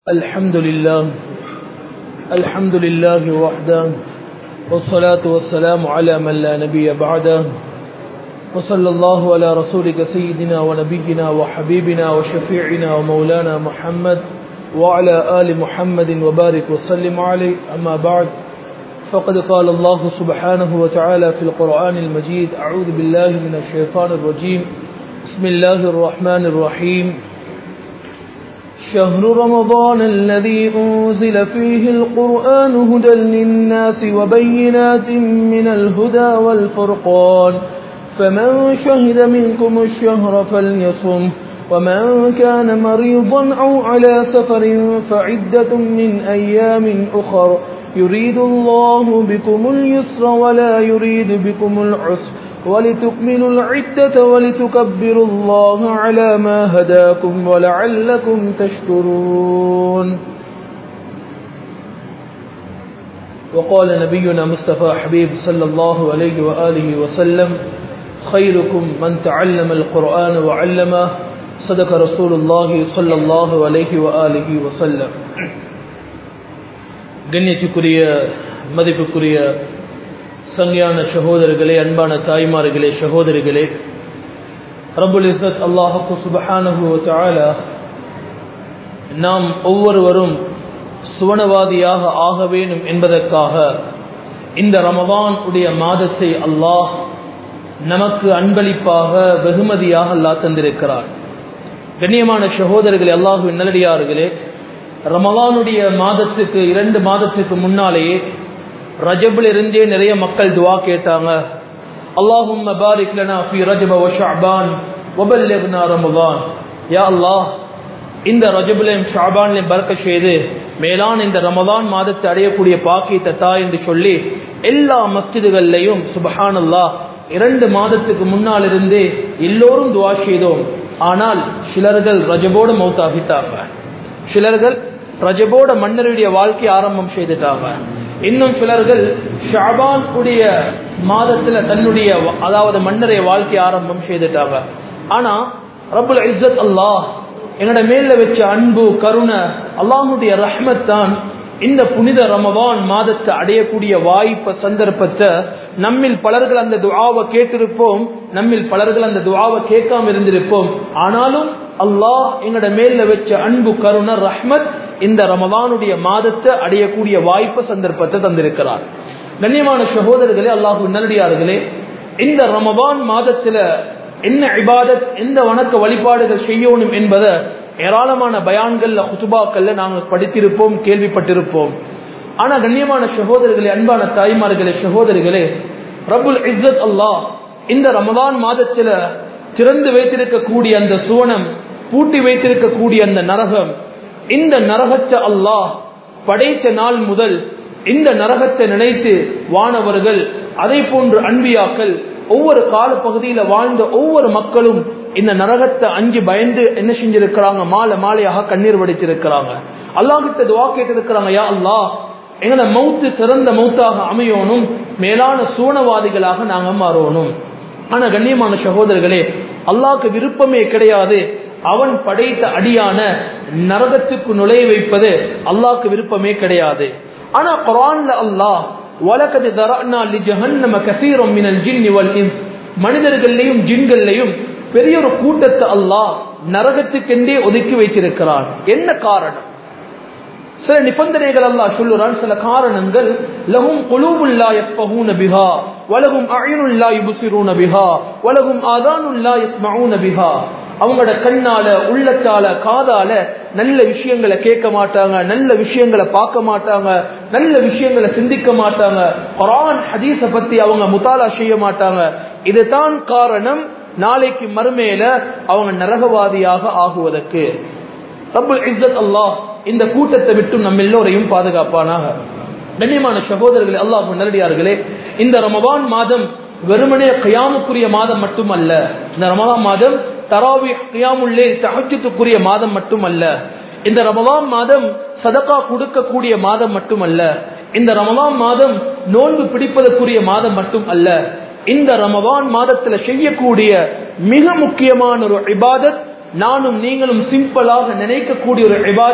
الحمد لله الحمد لله وحده والصلاة والسلام على من لا نبي بعده وصلى الله على رسولك سيدنا ونبينا وحبيبنا وشفيعنا ومولانا محمد وعلى آل محمد وبارك وسلم عليه أما بعد فقد قال الله سبحانه وتعالى في القرآن المجيد أعوذ بالله من الشيطان الرجيم بسم الله الرحمن الرحيم شهر رمضان الذي أنزل فيه القرآن هدى للناس وبينات من الهدى والفرقان فمن شهد منكم الشهر فليصم ومن كان مريضا أو على سفر فعدة من أيام أخر يريد الله بكم اليسر ولا يريد بكم العسر ولتكملوا العدة ولتكبروا الله على ما هداكم ولعلكم تشكرون وقال نبينا مصطفى حبيب صلى الله عليه وآله وسلم خيركم من تعلم القرآن وعلمه صدق رسول الله صلى الله عليه وآله وسلم கண்ணியத்துக்குரிய மதிப்புக்குரிய சங்கையான சகோதரர்களே அன்பான தாய்மார்களே சகோதரிகளே ரபுல் இசத் அல்லாஹு சுபஹானஹு தாலா நாம் ஒவ்வொருவரும் சுவனவாதியாக ஆக வேண்டும் என்பதற்காக இந்த ரமவான் உடைய மாதத்தை அல்லாஹ் நமக்கு அன்பளிப்பாக வெகுமதியாக அல்லாஹ் தந்திருக்கிறார் கண்ணியமான சகோதரர்களே அல்லாஹு நல்லடியார்களே ரமவானுடைய மாதத்துக்கு இரண்டு மாதத்துக்கு முன்னாலேயே ரஜபில் இருந்தே நிறைய மக்கள் துவா கேட்டாங்க அல்லாஹும் பாரிக் லனா ஃபி ரஜப வ ஷஅபான் வபல்லிக்னா ரமதான் யா அல்லாஹ் இந்த ரஜபிலையும் ஷாபான்லையும் பறக்க செய்து மேலான இந்த ரமதான் மாதத்தை அடையக்கூடிய பாக்கியத்தை தா என்று சொல்லி எல்லா மஸ்ஜிதுகள்லையும் சுபஹானல்லா இரண்டு மாதத்துக்கு முன்னால் இருந்தே எல்லோரும் துவா செய்தோம் ஆனால் சிலர்கள் ரஜபோடு மௌத்தாகிட்டாங்க சிலர்கள் ரஜபோட மன்னருடைய வாழ்க்கை ஆரம்பம் செய்துட்டாங்க இன்னும் சிலர்கள் ஷாபான் உடைய மாதத்துல தன்னுடைய அதாவது மன்னரை வாழ்க்கை ஆரம்பம் செய்துட்டாங்க ஆனா ரபுல் இஸ்ஸத் அல்லாஹ் என்னோட மேல வச்ச அன்பு கருணை அல்லாஹுடைய ரஹ்மத் தான் இந்த புனித ரமவான் மாதத்தை அடையக்கூடிய வாய்ப்பை சந்தர்ப்பத்தை நம்மில் பலர்கள் அந்த துவாவை கேட்டிருப்போம் நம்மில் பலர்கள் அந்த துவாவை கேட்காம இருந்திருப்போம் ஆனாலும் அல்லாஹ் எங்களோட மேல வச்ச அன்பு கருணை ரஹ்மத் இந்த ரமவானுடைய மாதத்தை அடையக்கூடிய வாய்ப்பு சந்தர்ப்பத்தை தந்திருக்கிறார் கண்ணியமான சகோதரர்களே அல்லாஹு நல்லடியார்களே இந்த ரமவான் மாதத்துல என்ன இபாதத் எந்த வணக்க வழிபாடுகள் செய்யணும் என்பதை ஏராளமான பயான்கள்ல குத்துபாக்கள்ல நாங்கள் படித்திருப்போம் கேள்விப்பட்டிருப்போம் ஆனா கண்ணியமான சகோதரர்களே அன்பான தாய்மார்களே சகோதரிகளே ரபுல் இஸ்ஸத் அல்லாஹ் இந்த ரமதான் மாதத்துல திறந்து வைத்திருக்கக்கூடிய அந்த சுவனம் பூட்டி வைத்திருக்கக்கூடிய அந்த நரகம் இந்த நரகத்தை அல்லாஹ் படைத்த நாள் முதல் இந்த நரகத்தை நினைத்து வானவர்கள் அதை போன்று அன்பியாக்கள் ஒவ்வொரு கால பகுதியில வாழ்ந்த ஒவ்வொரு மக்களும் இந்த நரகத்தை அஞ்சு பயந்து என்ன செஞ்சிருக்கிறாங்க மாலை மாலையாக கண்ணீர் வடிச்சிருக்கிறாங்க அல்லாஹிட்ட துவா கேட்டிருக்கிறாங்க யா அல்லாஹ் எங்களை மௌத்து சிறந்த மௌத்தாக அமையணும் மேலான சூனவாதிகளாக நாங்க மாறணும் ஆனா கண்ணியமான சகோதரர்களே அல்லாஹ்க்கு விருப்பமே கிடையாது அவன் படைத்த அடியான நரகத்துக்கு நுழைய வைப்பது அல்லாஹ்க்கு விருப்பமே கிடையாது ஆனா குரான்ல அல்லாஹ் வலக்கது தரனா லி ஜஹன்னம கசீரம் மினல் ஜின்னி வல் இன்ஸ் மனிதர்களையும் ஜின்கள்லையும் பெரிய ஒரு கூட்டத்தை அல்லாஹ் நரகத்துக்கென்றே ஒதுக்கி வைத்திருக்கிறான் என்ன காரணம் சில நிபந்தனைகள் அல்லாஹ் சொல்லுறான் சில காரணங்கள் லஹும் குலூபுல்லா யஃபஹூன பிஹா வலஹும் அயுனுல்லா யுபசிரூன பிஹா வலஹும் ஆதானுல்லா யஸ்மஊன பிஹா அவங்களோட கண்ணால உள்ளத்தால காதால நல்ல விஷயங்களை கேட்க மாட்டாங்க நல்ல விஷயங்களை பார்க்க மாட்டாங்க நல்ல விஷயங்களை சிந்திக்க மாட்டாங்க குரான் ஹதீஸ பத்தி அவங்க முத்தாலா செய்ய மாட்டாங்க இதுதான் காரணம் நாளைக்கு மறுமையில அவங்க நரகவாதியாக ஆகுவதற்கு ரபுல் இஸ்ஸத் அல்லாஹ் இந்த கூட்டத்தை விட்டு நம்ம எல்லோரையும் பாதுகாப்பானாக கண்ணியமான சகோதரர்களே அல்லாஹ் நல்லடியார்களே இந்த ரமவான் மாதம் வெறுமனே கியாமுக்குரிய மாதம் மட்டுமல்ல இந்த ரமவான் மாதம் தராவி கியாமுள்ளே தகஜத்துக்குரிய மாதம் மட்டுமல்ல இந்த ரமவான் மாதம் சதக்கா கொடுக்கக்கூடிய மாதம் மட்டுமல்ல இந்த ரமவான் மாதம் நோன்பு பிடிப்பதற்குரிய மாதம் மட்டும் அல்ல இந்த ரமவான் மாதத்துல செய்யக்கூடிய மிக முக்கியமான ஒரு இபாதத் நானும் நீங்களும் சிம்பிளாக நினைக்கக்கூடிய ஒரு இபாதத்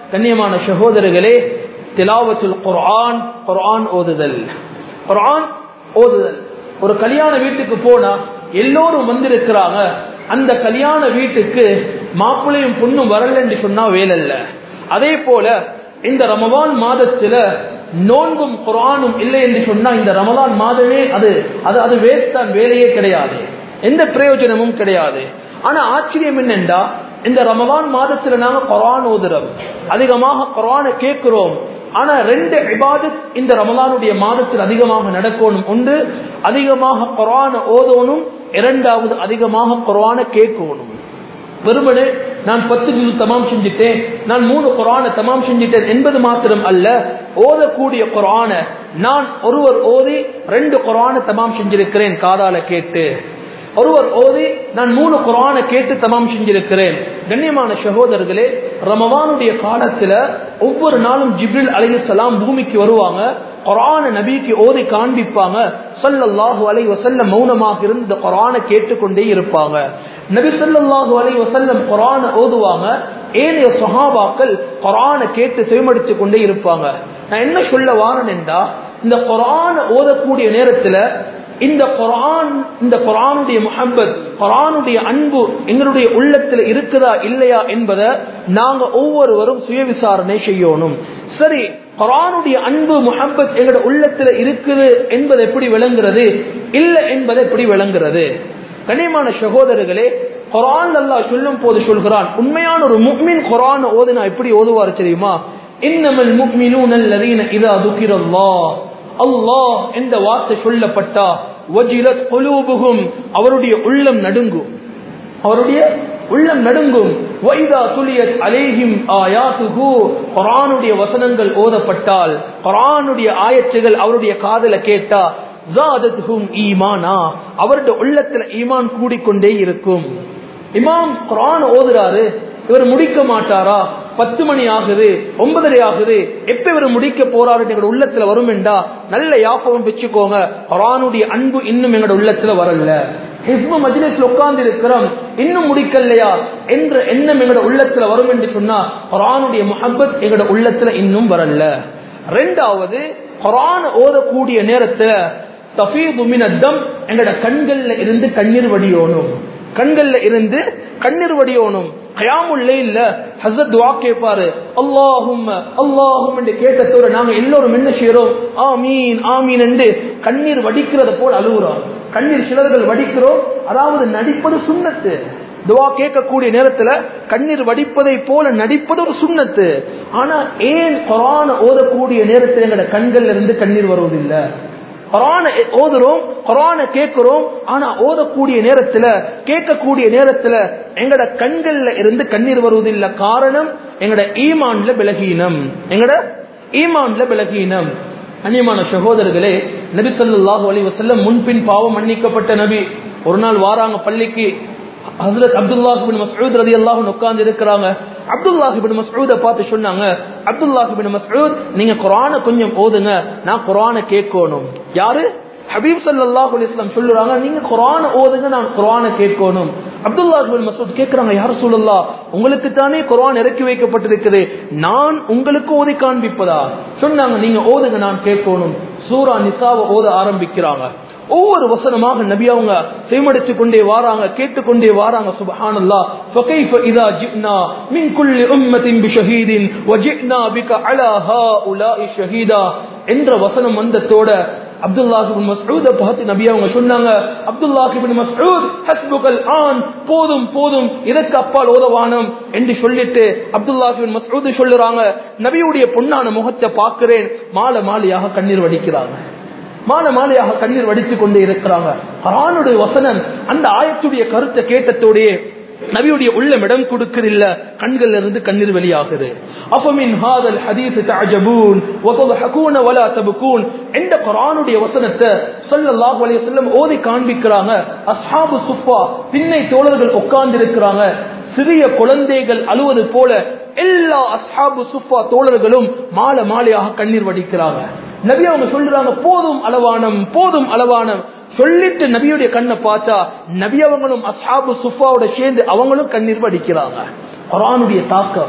கண்ணியமான சகோதரர்களே திலாவத்துல் குர்ஆன் குர்ஆன் ஓதுதல் குர்ஆன் ஓதுதல் ஒரு கல்யாண வீட்டுக்கு போனா எல்லோரும் வந்திருக்கிறாங்க அந்த கல்யாண வீட்டுக்கு மாப்பிள்ளையும் பொண்ணும் வரல என்று சொன்னா வேலல்ல அதே போல இந்த ரமவான் மாதத்துல நோன்பும் குரானும் இல்லை என்று சொன்னா இந்த ரமலான் மாதமே அது அது அது வேஸ்ட் தான் வேலையே கிடையாது எந்த பிரயோஜனமும் கிடையாது ஆனா ஆச்சரியம் என்னென்றா இந்த ரமலான் மாதத்துல நாங்க குரான் ஓதுறோம் அதிகமாக குரானை கேட்கிறோம் ஆனா ரெண்டு இபாதத் இந்த ரமலானுடைய மாதத்தில் அதிகமாக நடக்கணும் ஒன்று அதிகமாக குரான ஓதணும் இரண்டாவது அதிகமாக குரான கேட்கணும் வெறுமனே நான் பத்து ஜூஸ் தமாம் செஞ்சுட்டேன் நான் மூணு குரான தமாம் செஞ்சுட்டேன் என்பது மாத்திரம் அல்ல ஓதக்கூடிய குரான நான் ஒருவர் ஓதி ரெண்டு குரான தமாம் செஞ்சிருக்கிறேன் காதால கேட்டு ஒருவர் ஓதி நான் மூணு குரான கேட்டு தமாம் செஞ்சிருக்கிறேன் கண்ணியமான சகோதரர்களே ரமவானுடைய காலத்துல ஒவ்வொரு நாளும் ஜிப்ரில் அலைஹிஸ்ஸலாம் பூமிக்கு வருவாங்க குரான நபிக்கு ஓதி காண்பிப்பாங்க சல்லல்லாஹு அலை வசல்லம் மௌனமாக இருந்து இந்த குரானை கேட்டுக்கொண்டே இருப்பாங்க நபி சல்லல்லாஹு அலை வசல்லம் குரான ஓதுவாங்க ஏனைய சஹாபாக்கள் குரானை கேட்டு செவிமடித்து கொண்டே இருப்பாங்க நான் என்ன சொல்ல வாரன் என்றா இந்த குரான ஓதக்கூடிய நேரத்துல இந்த குரான் இந்த குரானுடைய முஹப்பத் குரானுடைய அன்பு எங்களுடைய உள்ளத்துல இருக்குதா இல்லையா என்பதை நாங்க ஒவ்வொருவரும் சுய விசாரணை செய்யணும் சரி குரானுடைய அன்பு முஹப்பத் எங்களோட உள்ளத்துல இருக்குது என்பது எப்படி விளங்குறது இல்லை என்பது எப்படி விளங்குறது கனியமான சகோதரர்களே குரான் அல்லாஹ் சொல்லும் போது சொல்கிறான் உண்மையான ஒரு முக்மின் குரான் ஓதுனா எப்படி ஓதுவார் தெரியுமா இன்னமல் முக்மினூன் அல்லதீன இதா துக்கிரல்லாஹ் அல்லாஹ் என்ற வார்த்தை சொல்லப்பட்டா வஜிலத் குலூபுகும் அவருடைய உள்ளம் நடுங்கும் அவருடைய உள்ளம் நடுங்கும் வைதா துலியத் அலேஹிம் ஆயாத்துஹு குரானுடைய வசனங்கள் ஓதப்பட்டால் குரானுடைய ஆயத்துகள் அவருடைய காதல கேட்டா ஜாதத்துஹும் ஈமானா அவருடைய உள்ளத்துல ஈமான் கூடிக்கொண்டே இருக்கும் இமாம் குரான் ஓதுறாரு இவர் முடிக்க மாட்டாரா பத்து மணி ஆகுது ஒன்பதரை ஆகுது எப்ப இவர் முடிக்க போறாரு எங்களோட உள்ளத்துல வரும் என்றா நல்ல யாபகம் வச்சுக்கோங்க குரானுடைய அன்பு இன்னும் எங்களோட உள்ளத்துல வரல ஹிஸ்பு மஜ்லிஸ்ல உட்கார்ந்து இருக்கிறோம் இன்னும் முடிக்கலையா என்ற எண்ணம் எங்களோட உள்ளத்துல வரும் என்று சொன்னா குரானுடைய முஹப்பத் எங்களோட உள்ளத்துல இன்னும் வரல ரெண்டாவது குரான் ஓதக்கூடிய நேரத்துல தஃபீது மினத்தம் எங்களோட கண்கள்ல இருந்து கண்ணீர் வடியோணும் கண்கள்ல இருந்து கண்ணீர் வடியோணும் கயாமுல்ல இல்ல ஹசத் துவா கேட்பாரு அல்லாஹும் அல்லாஹும் என்று கேட்டதோட நாங்க எல்லோரும் என்ன செய்யறோம் ஆமீன் ஆமீன் என்று கண்ணீர் வடிக்கிறத போல் அழுகுறோம் கண்ணீர் சிலர்கள் வடிக்கிறோம் அதாவது நடிப்பது சுண்ணத்து துவா கேட்கக்கூடிய நேரத்துல கண்ணீர் வடிப்பதை போல நடிப்பது ஒரு சுண்ணத்து ஆனா ஏன் கொரான ஓதக்கூடிய நேரத்தில் எங்களோட கண்கள்ல இருந்து கண்ணீர் வருவதில்லை குரான ஓதுறோம் குரான கேட்கிறோம் ஆனா ஓதக்கூடிய நேரத்துல கேட்கக்கூடிய நேரத்துல எங்கட கண்கள்ல இருந்து கண்ணீர் வருவதில்லை காரணம் எங்கட ஈமான்ல விலகீனம் எங்கட ஈமான்ல விலகீனம் அந்நியமான சகோதரர்களே நபி சொல்லாஹு அலி வசல்லம் முன்பின் பாவம் மன்னிக்கப்பட்ட நபி ஒரு நாள் வாராங்க பள்ளிக்கு ஹசரத் அப்துல்லாஹிபின் மசூத் ரதி அல்லாஹ் உட்கார்ந்து இருக்கிறாங்க அப்துல்லாஹிபின் மசூத பார்த்து சொன்னாங்க அப்துல்லாஹிபின் மசூத் நீங்க குரான கொஞ்சம் ஓதுங்க நான் குரான கேட்கணும் யாரு ஹபீப் சல்லாஹ் இஸ்லாம் சொல்லுறாங்க நீங்க குரான ஓதுங்க நான் குரான கேட்கணும் அப்துல்லாஹிபின் மசூத் கேட்கிறாங்க யார் சொல்லலா உங்களுக்கு தானே குரான் இறக்கி வைக்கப்பட்டிருக்குது நான் உங்களுக்கு ஓதி காண்பிப்பதா சொன்னாங்க நீங்க ஓதுங்க நான் கேட்கணும் சூரா நிசாவை ஓத ஆரம்பிக்கிறாங்க ஒவ்வொரு வசனமாக நபி அவங்க செய்மடித்து கொண்டே வாராங்க கேட்டுக்கொண்டே வாராங்க சுபஹானல்லா فكيف اذا جئنا من كل امه بشهيد وجئنا بك على هؤلاء شهيدا என்ற வசனம் வந்ததோட அப்துல்லாஹிபின் மஸ்ஊத பார்த்து நபி அவங்க சொன்னாங்க அப்துல்லாஹிபின் மஸ்ஊத் ஹஸ்புகல் ஆன் போதும் போதும் இதற்கு அப்பால் ஓதவானம் என்று சொல்லிட்டு அப்துல்லாஹிபின் மஸ்ஊத் சொல்லுறாங்க நபியுடைய பொன்னான முகத்தை பார்க்கிறேன் மாலை மாலையாக கண்ணீர் வடிக்கிறாங்க மாலை மாலையாக கண்ணீர் வடித்துக் கொண்டே இருக்கிறாங்க குரானுடைய வசனம் அந்த ஆயத்துடைய கருத்தை கேட்டத்தோடையே நபியுடைய உள்ளம் இடம் கொடுக்கறில்ல கண்கள்ல இருந்து கண்ணீர் வெளியாகுது அஃபமின் ஹாதல் ஹதீஸ் தஅஜபூன் வதضحكون ولا تبكون இந்த குர்ஆனுடைய வசனத்தை ஸல்லல்லாஹு அலைஹி வஸல்லம் ஓதி காண்பிக்கிறாங்க அஸ்ஹாபு சுஃபா பின்னை தோழர்கள் உட்கார்ந்து இருக்கிறாங்க சிறிய குழந்தைகள் அழுவது போல எல்லா அஸ்ஹாபு சுஃபா தோழர்களும் மாலை மாலையாக கண்ணீர் வடிக்கிறாங்க நபி அவங்க சொல்றாங்க போதும் அளவானம் போதும் அளவானம் சொல்லிட்டு நபியுடைய கண்ணை பார்த்தா நபி அவங்களும் அஸ்ஹாபு சுஃபாவோட சேர்ந்து அவங்களும் கண்ணீர் வடிக்கிறாங்க குரானுடைய தாக்கம்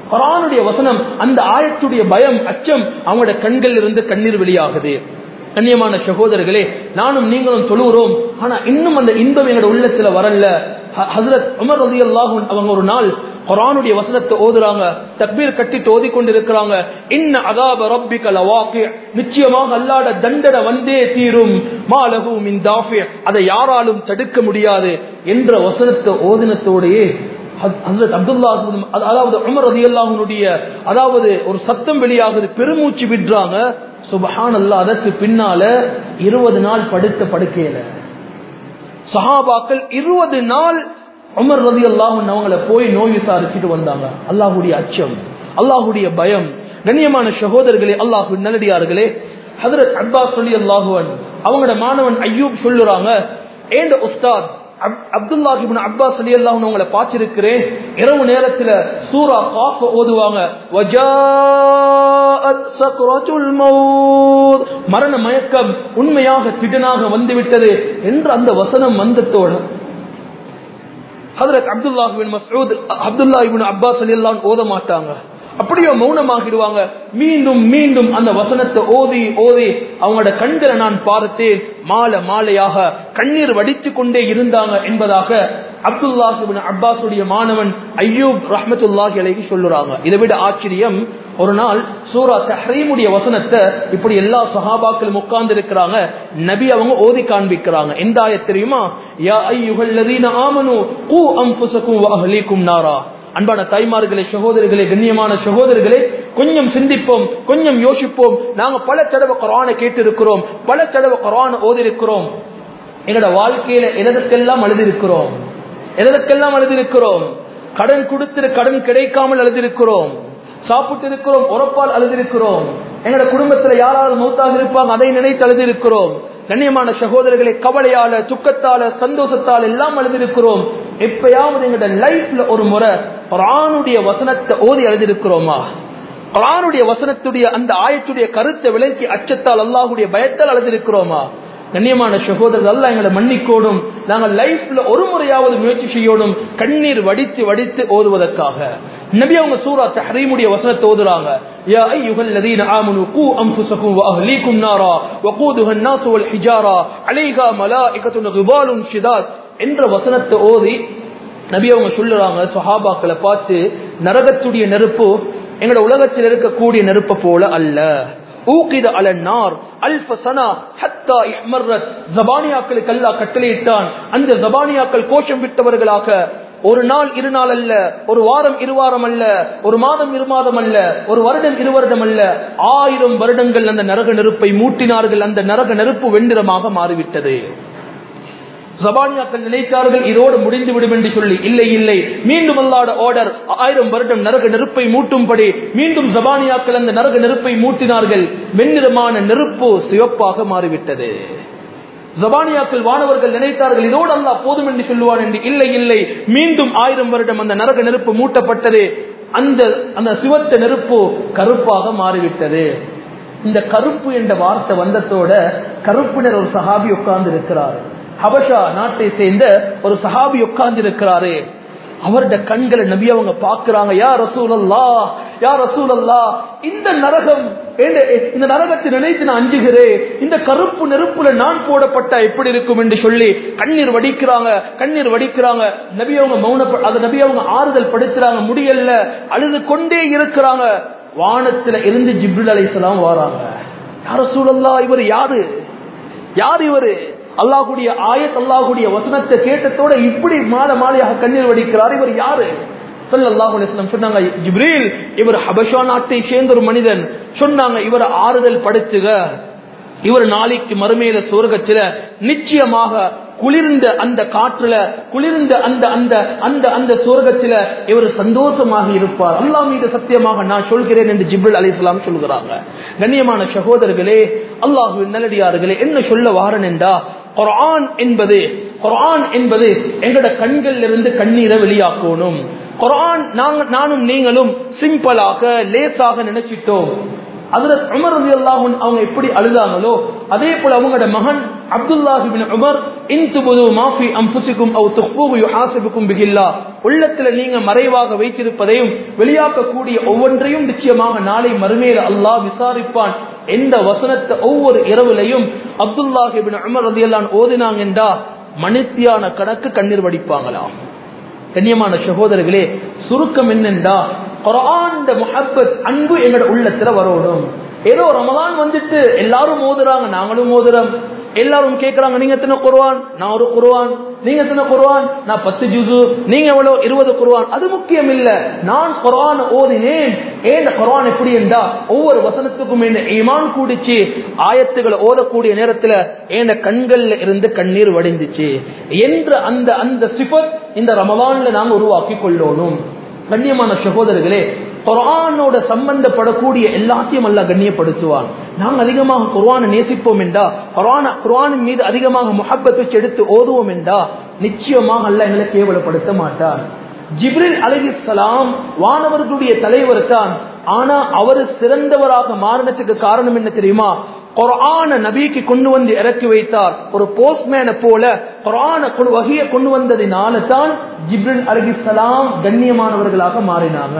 குரானுடைய வசனம் அந்த ஆயத்துடைய பயம் அச்சம் அவங்களோட கண்கள் இருந்து கண்ணீர் வெளியாகுது கண்ணியமான சகோதரர்களே நானும் நீங்களும் தொழுகிறோம் ஆனா இன்னும் அந்த இன்பம் எங்களோட உள்ளத்துல வரல ஹசரத் உமர் ரதி அவங்க ஒரு நாள் குரானுடைய வசனத்தை ஓதுறாங்க தக்பீர் கட்டிட்டு ஓதி கொண்டிருக்கிறாங்க இன்ன அதாப ரப்பிக லவாக்கி நிச்சயமாக அல்லாட தண்டனை வந்தே தீரும் மாலகு மின் தாஃபி அதை யாராலும் தடுக்க முடியாது என்ற வசனத்தை ஓதினத்தோடையே அப்துல்லா அதாவது உமர் ரதி அல்லாஹனுடைய அதாவது ஒரு சத்தம் வெளியாகுது பெருமூச்சு விடுறாங்க சுபஹான் அல்லா அதற்கு பின்னால இருபது நாள் படுத்த படுக்கையில சஹாபாக்கள் இருபது நாள் உமர் ரதி அல்லாஹன் அவங்களை போய் நோய் விசாரிச்சுட்டு வந்தாங்க அல்லாஹுடைய அச்சம் அல்லாஹுடைய பயம் கண்ணியமான சகோதரர்களே அல்லாஹு நல்லடியார்களே ஹதரத் அப்பாஸ் சொல்லி அல்லாஹுவன் அவங்களோட மாணவன் ஐயூப் சொல்லுறாங்க ஏண்ட உஸ்தாத் அப்துல்லாஹிபின் அப்பாஸ் அலி அல்லாஹ் உங்களை பார்த்திருக்கிறேன் இரவு நேரத்துல சூரா காஃப் ஓதுவாங்க மரண மயக்கம் உண்மையாக திடனாக வந்துவிட்டது என்று அந்த வசனம் வந்தத்தோட ஹதரத் அப்துல்லாஹிபின் மசூத் அப்துல்லாஹிபின் அப்பாஸ் அலி அல்லாஹ் ஓத மாட்டாங்க அப்படியோ மௌனமாகிடுவாங்க மீண்டும் மீண்டும் அந்த வசனத்தை ஓதி ஓதி அவங்களோட கண்களை நான் பார்த்தேன் மாலை மாலையாக கண்ணீர் வடித்து கொண்டே இருந்தாங்க என்பதாக அப்துல்லாஹிபின் அப்பாஸுடைய மாணவன் ஐயூப் ரஹமத்துல்லாஹி அலைகி சொல்லுறாங்க இதை விட ஆச்சரியம் ஒரு நாள் சூரா தஹ்ரீமுடைய வசனத்தை இப்படி எல்லா சஹாபாக்களும் உட்கார்ந்து இருக்கிறாங்க நபி அவங்க ஓதி காண்பிக்கிறாங்க எந்த ஆயத் தெரியுமா யா ஐயுகல்லதீன ஆமனு கூ அம்புசக்கும் அஹ்லீக்கும் நாரா அன்பான தாய்மார்களே சகோதரிகளே கண்ணியமான சகோதரர்களே கொஞ்சம் சிந்திப்போம் கொஞ்சம் யோசிப்போம் நாங்க பல தடவை குரானை கேட்டு இருக்கிறோம் பல தடவை குரானை ஓதி இருக்கிறோம் எங்களோட வாழ்க்கையில எதற்கெல்லாம் அழுதிருக்கிறோம் எதற்கெல்லாம் அழுதிருக்கிறோம் கடன் கொடுத்து கடன் கிடைக்காமல் அழுதிருக்கிறோம் சாப்பிட்டு இருக்கிறோம் உறப்பால் அழுதிருக்கிறோம் எங்களோட குடும்பத்துல யாராவது மௌத்தாக இருப்பாங்க அதை நினைத்து அழுதிருக்கிறோம் கண்ணியமான சகோதரர்களை கவலையால துக்கத்தால சந்தோஷத்தால் எல்லாம் அழுதிருக்கிறோம் எப்பயாவது எங்களோட லைஃப்ல ஒரு முறை குரானுடைய வசனத்தை ஓதி அழுதிருக்கிறோமா குரானுடைய வசனத்துடைய அந்த ஆயத்துடைய கருத்தை விலக்கி அச்சத்தால் அல்லாஹுடைய பயத்தால் அழுதிருக்கிறோமா கண்ணியமான சகோதரர்கள் அல்ல எங்களை மன்னிக்கோடும் நாங்கள் லைஃப்ல ஒரு முறையாவது முயற்சி செய்யணும் கண்ணீர் வடித்து வடித்து ஓதுவதற்காக நபி அவங்க சூரா தஹரீமுடைய வசனத்தை ஓதுறாங்க يا ايها الذين امنوا قوا انفسكم واهليكم نارا وقودها الناس والحجاره عليها ملائكه غبال شداد என்ற வசனத்தை ஓதி நபி அவங்க சொல்லுறாங்க சஹாபாக்களை பார்த்து நரகத்துடைய நெருப்பு எங்களோட உலகத்தில் இருக்கக்கூடிய நெருப்பை போல அல்ல ஊக்கித அலன்னார் அல்ஃப சனா ஹத்தா இஹ்மர்ரத் ஜபானியாக்களுக்கு அல்லாஹ் கட்டளையிட்டான் அந்த ஜபானியாக்கள் கோஷம் விட்டவர்களாக ஒரு நாள் இரு நாள் அல்ல ஒரு வாரம் இரு வாரம் அல்ல ஒரு மாதம் இரு மாதம் அல்ல ஒரு வருடம் இரு வருடம் அல்ல ஆயிரம் வருடங்கள் அந்த நரக நெருப்பை மூட்டினார்கள் அந்த நரக நெருப்பு வெண்ணிறமாக மாறிவிட்டது ஜபானியாக்கள் நினைத்தார்கள் இதோடு முடிந்து விடும் என்று சொல்லி இல்லை இல்லை மீண்டும் அல்லாட ஆர்டர் ஆயிரம் வருடம் நரக நெருப்பை மூட்டும்படி மீண்டும் ஜபானியாக்கள் அந்த நரக நெருப்பை மூட்டினார்கள் வெண்ணிறமான நெருப்பு சிவப்பாக மாறிவிட்டது ஜபானியாக்கள் வானவர்கள் நினைத்தார்கள் இதோடு அல்லா போதும் என்று சொல்லுவான் என்று இல்லை இல்லை மீண்டும் ஆயிரம் வருடம் அந்த நரக நெருப்பு மூட்டப்பட்டது அந்த அந்த சிவத்த நெருப்பு கருப்பாக மாறிவிட்டது இந்த கருப்பு என்ற வார்த்தை வந்ததோட கருப்பினர் ஒரு சஹாபி உட்கார்ந்து இருக்கிறார் ஹபஷா நாட்டை சேர்ந்த ஒரு சஹாபி உட்கார்ந்து இருக்கிறாரு அவருடைய கண்களை நபி அவங்க பாக்குறாங்க யா ரசூலல்லா யா ரசூலல்லா இந்த நரகம் இந்த நரகத்தை நினைத்து நான் அஞ்சுகிறேன் இந்த கருப்பு நெருப்புல நான் போடப்பட்ட எப்படி இருக்கும் என்று சொல்லி கண்ணீர் வடிக்கிறாங்க கண்ணீர் வடிக்கிறாங்க நபி அவங்க மௌன அதை நபி அவங்க ஆறுதல் படுத்துறாங்க முடியல அழுது கொண்டே இருக்கிறாங்க வானத்துல இருந்து ஜிப்ரில் அலைசலாம் வாராங்க யார சூழல்லா இவர் யாரு யார் இவரு அல்லாஹுடைய ஆயத் அல்லாஹுடைய வசனத்தை கேட்டத்தோட இப்படி மாலை மாலையாக கண்ணீர் வடிக்கிறார் இவர் யாரு சொன்னாங்க ஜிப்ரீல் இவர் ஹபஷா நாட்டை சேர்ந்த ஒரு மனிதன் சொன்னாங்க இவர் ஆறுதல் படுத்துக இவர் நாளைக்கு மறுமையில சொர்க்கத்துல நிச்சயமாக குளிர்ந்த அந்த காற்றுல குளிர்ந்த அந்த அந்த அந்த அந்த சொர்க்கத்துல இவர் சந்தோஷமாக இருப்பார் அல்லா மீது சத்தியமாக நான் சொல்கிறேன் என்று ஜிப்ரல் அலி இஸ்லாம் சொல்கிறாங்க கண்ணியமான சகோதரர்களே அல்லாஹு நல்லடியார்களே என்ன சொல்ல வாரன் என்றா குரான் என்பது குரான் என்பது எங்களோட கண்கள் இருந்து கண்ணீரை வெளியாக்கணும் குரான் நாங்க நானும் நீங்களும் சிம்பிளாக லேசாக நினைச்சிட்டோம் அதுல உமர் ரதி அல்லாஹும் அவங்க எப்படி அழுதாங்களோ அதே போல அவங்களோட மகன் அப்துல்லாஹிபின் உமர் இன்துபுது மாஃபி அம்புசிக்கும் அவ் துஃபூகு யுஹாசிபுக்கும் பிகில்லா உள்ளத்துல நீங்க மறைவாக வைத்திருப்பதையும் வெளியாக்கக்கூடிய ஒவ்வொன்றையும் நிச்சயமாக நாளை மறுமையில் அல்லாஹ் விசாரிப்பான் எந்த வசனத்தை ஒவ்வொரு இரவுலையும் அப்துல்லாஹிபின் அமர் ரதியல்லான் ஓதினாங்க என்றா மணித்தியான கணக்கு கண்ணீர் வடிப்பாங்களாம் கண்ணியமான சகோதரர்களே சுருக்கம் என்னென்றா குரான் முஹப்பத் அன்பு எங்களோட உள்ளத்துல வரணும் ஏதோ ரமலான் வந்துட்டு எல்லாரும் மோதுறாங்க நாங்களும் மோதுறோம் எல்லாரும் கேட்கறாங்க நீங்க எத்தனை குருவான் நான் ஒரு குருவான் நீங்க எத்தனை குருவான் நான் பத்து ஜுசு நீங்க எவ்வளவு இருபது குருவான் அது முக்கியம் இல்ல நான் குரான் ஓதினேன் ஏன் குரான் எப்படி என்றா ஒவ்வொரு வசனத்துக்கும் என்ன ஈமான் கூடிச்சு ஆயத்துகளை ஓதக்கூடிய நேரத்துல ஏன கண்கள்ல இருந்து கண்ணீர் வடிந்துச்சு என்ற அந்த அந்த சிபத் இந்த ரமலான்ல நாங்க உருவாக்கி கொள்ளணும் கண்ணியமான சகோதரர்களே குரானோட சம்பந்தப்படக்கூடிய எல்லாத்தையும் அல்ல கண்ணியப்படுத்துவான் நாங்கள் அதிகமாக குர்வானை நேசிப்போம் என்றா குரான குர்வானின் மீது அதிகமாக முகப்பத் வச்சு எடுத்து ஓதுவோம் என்றா நிச்சயமாக அல்ல எங்களை கேவலப்படுத்த மாட்டான் ஜிப்ரில் அலிசலாம் வானவர்களுடைய தலைவர் தான் ஆனா அவர் சிறந்தவராக மாறினத்துக்கு காரணம் என்ன தெரியுமா குரான நபிக்கு கொண்டு வந்து இறக்கி வைத்தார் ஒரு போஸ்ட்மேனை போல குரான வகையை கொண்டு வந்ததினால தான் ஜிப்ரில் அலிசலாம் கண்ணியமானவர்களாக மாறினாங்க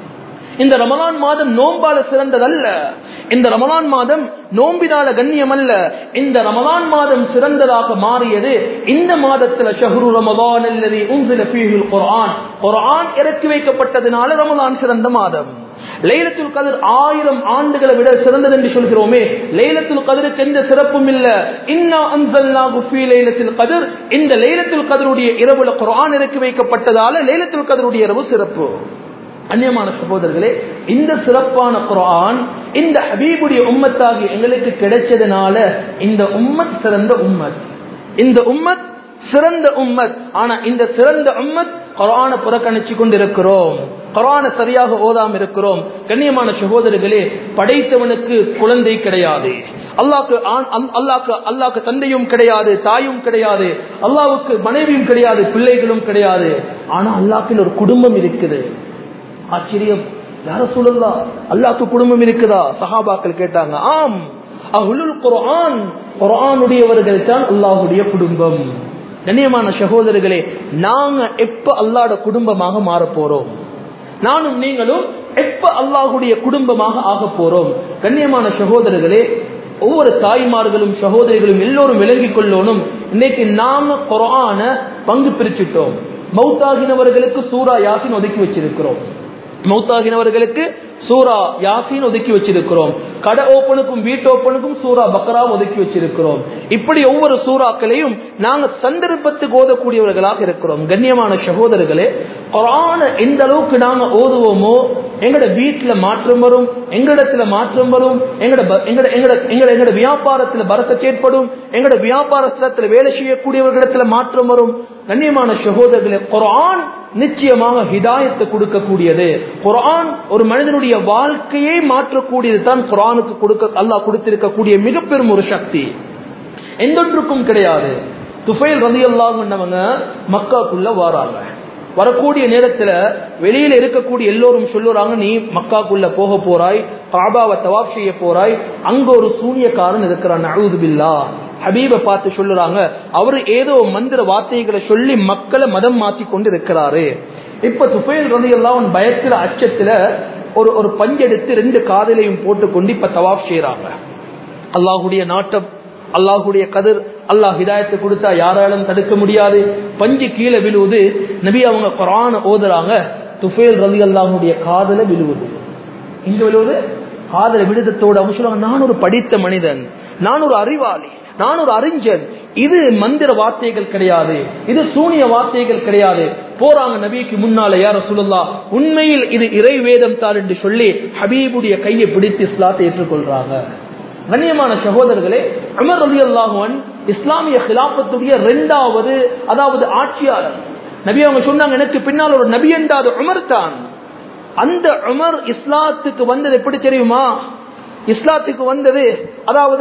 இந்த ரமலான் மாதம் நோம்பால சிறந்ததல்ல இந்த ரமலான் மாதம் நோம்பினால கண்ணியம் அல்ல இந்த ரமலான் மாதம் சிறந்ததாக மாறியது இந்த மாதத்துல ஷஹ்ரு ரமலான் அல்லது உன்சில ஃபீஹில் குர்ஆன் குர்ஆன் இறக்கி வைக்கப்பட்டதுனால ரமலான் சிறந்த மாதம் லைலத்துல் கதிர் ஆயிரம் ஆண்டுகளை விட சிறந்தது என்று சொல்கிறோமே லைலத்துல் கதிருக்கு எந்த சிறப்பும் இல்ல இன்னா அன்சல்னாஹு ஃபீ லைலத்துல் கதிர் இந்த லைலத்துல் கதிருடைய இரவுல குர்ஆன் இறக்கி வைக்கப்பட்டதால லைலத்துல் கதிருடைய இரவு சிறப்பு அந்நியமான சகோதரர்களே இந்த சிறப்பான குரான் இந்த ஹபீபுடைய உம்மத்தாகி எங்களுக்கு கிடைச்சதுனால இந்த உம்மத் சிறந்த உம்மத் இந்த உம்மத் சிறந்த உம்மத் ஆனா இந்த சிறந்த உம்மத் குரான புறக்கணிச்சு கொண்டிருக்கிறோம் குரான சரியாக ஓதாம இருக்கிறோம் கண்ணியமான சகோதரர்களே படைத்தவனுக்கு குழந்தை கிடையாது அல்லாக்கு அல்லாக்கு அல்லாக்கு தந்தையும் கிடையாது தாயும் கிடையாது அல்லாவுக்கு மனைவியும் கிடையாது பிள்ளைகளும் கிடையாது ஆனா அல்லாக்கில் ஒரு குடும்பம் இருக்குது ஆச்சரியம் யார சொல்லலா அல்லாக்கு குடும்பம் இருக்குதா சஹாபாக்கள் கேட்டாங்க ஆம் அஹுலுல் குர்ஆன் குர்ஆனுடையவர்கள் தான் அல்லாஹுடைய குடும்பம் கண்ணியமான சகோதரர்களே நாங்க எப்ப அல்லாட குடும்பமாக மாற போறோம் நானும் நீங்களும் எப்ப அல்லாஹுடைய குடும்பமாக ஆக போறோம் கண்ணியமான சகோதரர்களே ஒவ்வொரு தாய்மார்களும் சகோதரிகளும் எல்லோரும் விளங்கிக் கொள்ளணும் இன்னைக்கு நாம குரான பங்கு பிரிச்சுட்டோம் மௌத்தாகினவர்களுக்கு சூரா யாசின் ஒதுக்கி வச்சிருக்கிறோம் மௌத்தாகினவர்களுக்கு சூரா யாசின் ஒதுக்கி வச்சிருக்கிறோம் கடை ஓப்பனுக்கும் வீட்டு ஓப்பனுக்கும் சூரா பக்ரா ஒதுக்கி வச்சிருக்கிறோம் இப்படி ஒவ்வொரு சூறாக்களையும் நாங்க சந்தர்ப்பத்துக்கு ஓதக்கூடியவர்களாக இருக்கிறோம் கண்ணியமான சகோதரர்களே குரான எந்த அளவுக்கு நாங்க ஓதுவோமோ எங்கட வீட்டுல மாற்றம் வரும் எங்களிடத்துல மாற்றம் வரும் எங்கட எங்கட எங்கட எங்கட எங்கட வியாபாரத்துல பறக்க ஏற்படும் எங்கட வியாபாரத்துல வேலை செய்யக்கூடியவர்களிடத்துல மாற்றம் வரும் கண்ணியமான சகோதரர்களே குரான் நிச்சயமாக ஹிதாயத்தை கொடுக்கக்கூடியது குரான் ஒரு மனிதனுடைய வாழ்க்கையை மாற்றக்கூடியது தான் குரானுக்கு கொடுக்க அல்லாஹ் கொடுத்திருக்கக்கூடிய மிக பெரும் ஒரு சக்தி எந்தொன்றுக்கும் கிடையாது துஃபைல் ரதி அல்லாஹ்னவங்க மக்காக்குள்ள வாராங்க வரக்கூடிய நேரத்துல வெளியில இருக்கக்கூடிய எல்லோரும் சொல்லுறாங்க நீ மக்காக்குள்ள போக போறாய் காபாவை தவாப் செய்ய போறாய் அங்க ஒரு சூனியக்காரன் இருக்கிறான் அழுது பில்லா ஹபீபை பார்த்து சொல்லுறாங்க அவரு ஏதோ மந்திர வார்த்தைகளை சொல்லி மக்களை மதம் மாத்தி கொண்டு இருக்கிறாரு இப்ப துஃபைல் ரதி எல்லாம் பயத்துல அச்சத்துல ஒரு ஒரு பஞ்செடுத்து ரெண்டு காதலையும் போட்டுக்கொண்டு இப்ப தவாப் செய்யறாங்க அல்லாஹுடைய நாட்டம் அல்லாஹுடைய கதிர் அல்லாஹ் ஹிதாயத்தை கொடுத்தா யாராலும் தடுக்க முடியாது பஞ்சு கீழே விழுவுது நபி அவங்க குரான ஓதுறாங்க துஃபேல் ரவி அல்லாஹுடைய காதல விழுவுது இங்க விழுவுது காதல விடுதத்தோடு அவங்க சொல்லுவாங்க நான் ஒரு படித்த மனிதன் நான் ஒரு அறிவாளி நான் ஒரு அறிஞன் இது மந்திர வார்த்தைகள் கிடையாது இது சூனிய வார்த்தைகள் கிடையாது போறாங்க நபிக்கு முன்னால யார சொல்லலா உண்மையில் இது இறை வேதம் தான் என்று சொல்லி ஹபீபுடைய கையை பிடித்து இஸ்லாத்தை ஏற்றுக்கொள்றாங்க கண்ணியமான சகோதரர்களே அமர் ரதி அல்லாஹுவன் இஸ்லாமிய கிலாபத்துடைய இரண்டாவது அதாவது ஆட்சியாளர் நபி அவங்க சொன்னாங்க எனக்கு பின்னால் ஒரு நபி என்றாது உமர் தான் அந்த உமர் இஸ்லாத்துக்கு வந்தது எப்படி தெரியுமா இஸ்லாத்துக்கு வந்தது அதாவது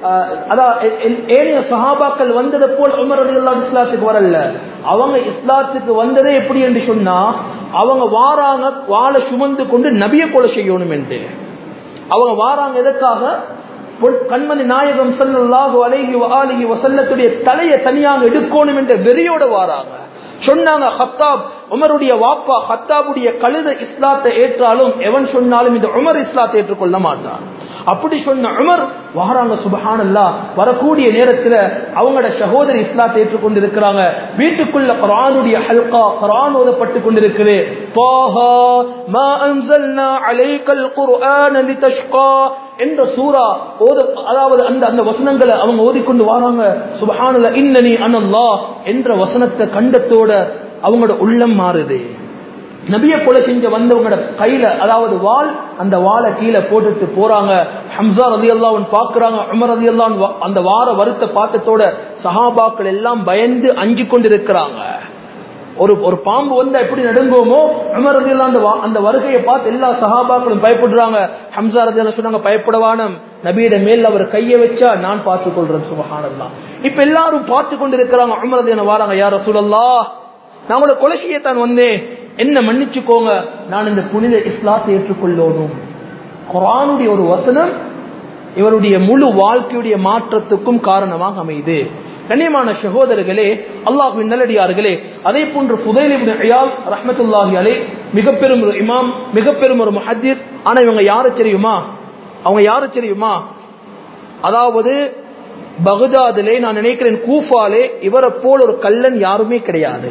ஏனைய சஹாபாக்கள் வந்தது போல் உமர் அலி அல்லா இஸ்லாத்துக்கு வரல அவங்க இஸ்லாத்துக்கு வந்ததே எப்படி என்று சொன்னா அவங்க வாராங்க வாழை சுமந்து கொண்டு நபிய கொலை செய்யணும் என்று அவங்க வாராங்க எதற்காக கண்மணி நாயகம் சல்லாஹு அலைஹி அலிஹி வசல்லத்துடைய தலையை தனியாக எடுக்கணும் என்ற வெறியோட வாராங்க சொன்னாங்க ஹத்தாப் உமருடைய வாப்பா ஹத்தாபுடைய கழுத இஸ்லாத்தை ஏற்றாலும் எவன் சொன்னாலும் இந்த உமர் இஸ்லாத்தை ஏற்றுக்கொள்ள மாட்டான் அப்படி சொன்ன உமர் வாராங்க சுபஹானல்லா வரக்கூடிய நேரத்துல அவங்களோட சகோதரி இஸ்லாத்தை ஏற்றுக்கொண்டு இருக்கிறாங்க வீட்டுக்குள்ள குரானுடைய ஹல்கா குரான் ஓதப்பட்டு கொண்டிருக்குது தாஹா மா அன்சல்னா அலைக்கல் குர்ஆன லிதஷ்கா என்ற சூரா ஓத அதாவது அந்த அந்த வசனங்களை அவங்க ஓதிக்கொண்டு வராங்க சுபஹானல்ல இன்னனி அனல்லா என்ற வசனத்தை கண்டத்தோட அவங்களோட உள்ளம் மாறுது நபிய கொலை செஞ்ச வந்தவங்களோட கையில அதாவது வாள் அந்த வாளை கீழே போட்டுட்டு போறாங்க ஹம்சா ரதி அல்லாவன் பாக்குறாங்க உமர் ரதி அல்லான் அந்த வார வருத்த பாட்டத்தோட சஹாபாக்கள் எல்லாம் பயந்து அஞ்சு கொண்டிருக்கிறாங்க ஒரு ஒரு பாம்பு வந்தா எப்படி நடுங்குவோமோ உமர் ரதி அந்த அந்த வருகையை பார்த்து எல்லா சஹாபாக்களும் பயப்படுறாங்க ஹம்சா ரதி சொன்னாங்க பயப்படவானம் நபியிட மேல் அவர் கையை வச்சா நான் பார்த்துக் கொள்றேன் சுபஹானல்லாம் இப்ப எல்லாரும் பார்த்து கொண்டிருக்கிறாங்க உமர் ரதி வாராங்க யார சொல்லல்லா நான் உங்களை கொலை செய்யத்தான் வந்தேன் என்ன மன்னிச்சுக்கோங்க நான் இந்த புனித இஸ்லாத்தை ஏற்றுக்கொள்ளணும் குரானுடைய ஒரு வசனம் இவருடைய முழு வாழ்க்கையுடைய மாற்றத்துக்கும் காரணமாக அமையுது கண்ணியமான சகோதரர்களே அல்லாஹுவின் நல்லடியார்களே அதே போன்று புதையால் ரஹமத்துல்லாஹி அலே மிக பெரும் ஒரு இமாம் மிக பெரும் ஒரு முஹத்தீஸ் ஆனா இவங்க யாரு தெரியுமா அவங்க யாரு தெரியுமா அதாவது பகுதாதிலே நான் நினைக்கிறேன் கூஃபாலே இவரை போல் ஒரு கல்லன் யாருமே கிடையாது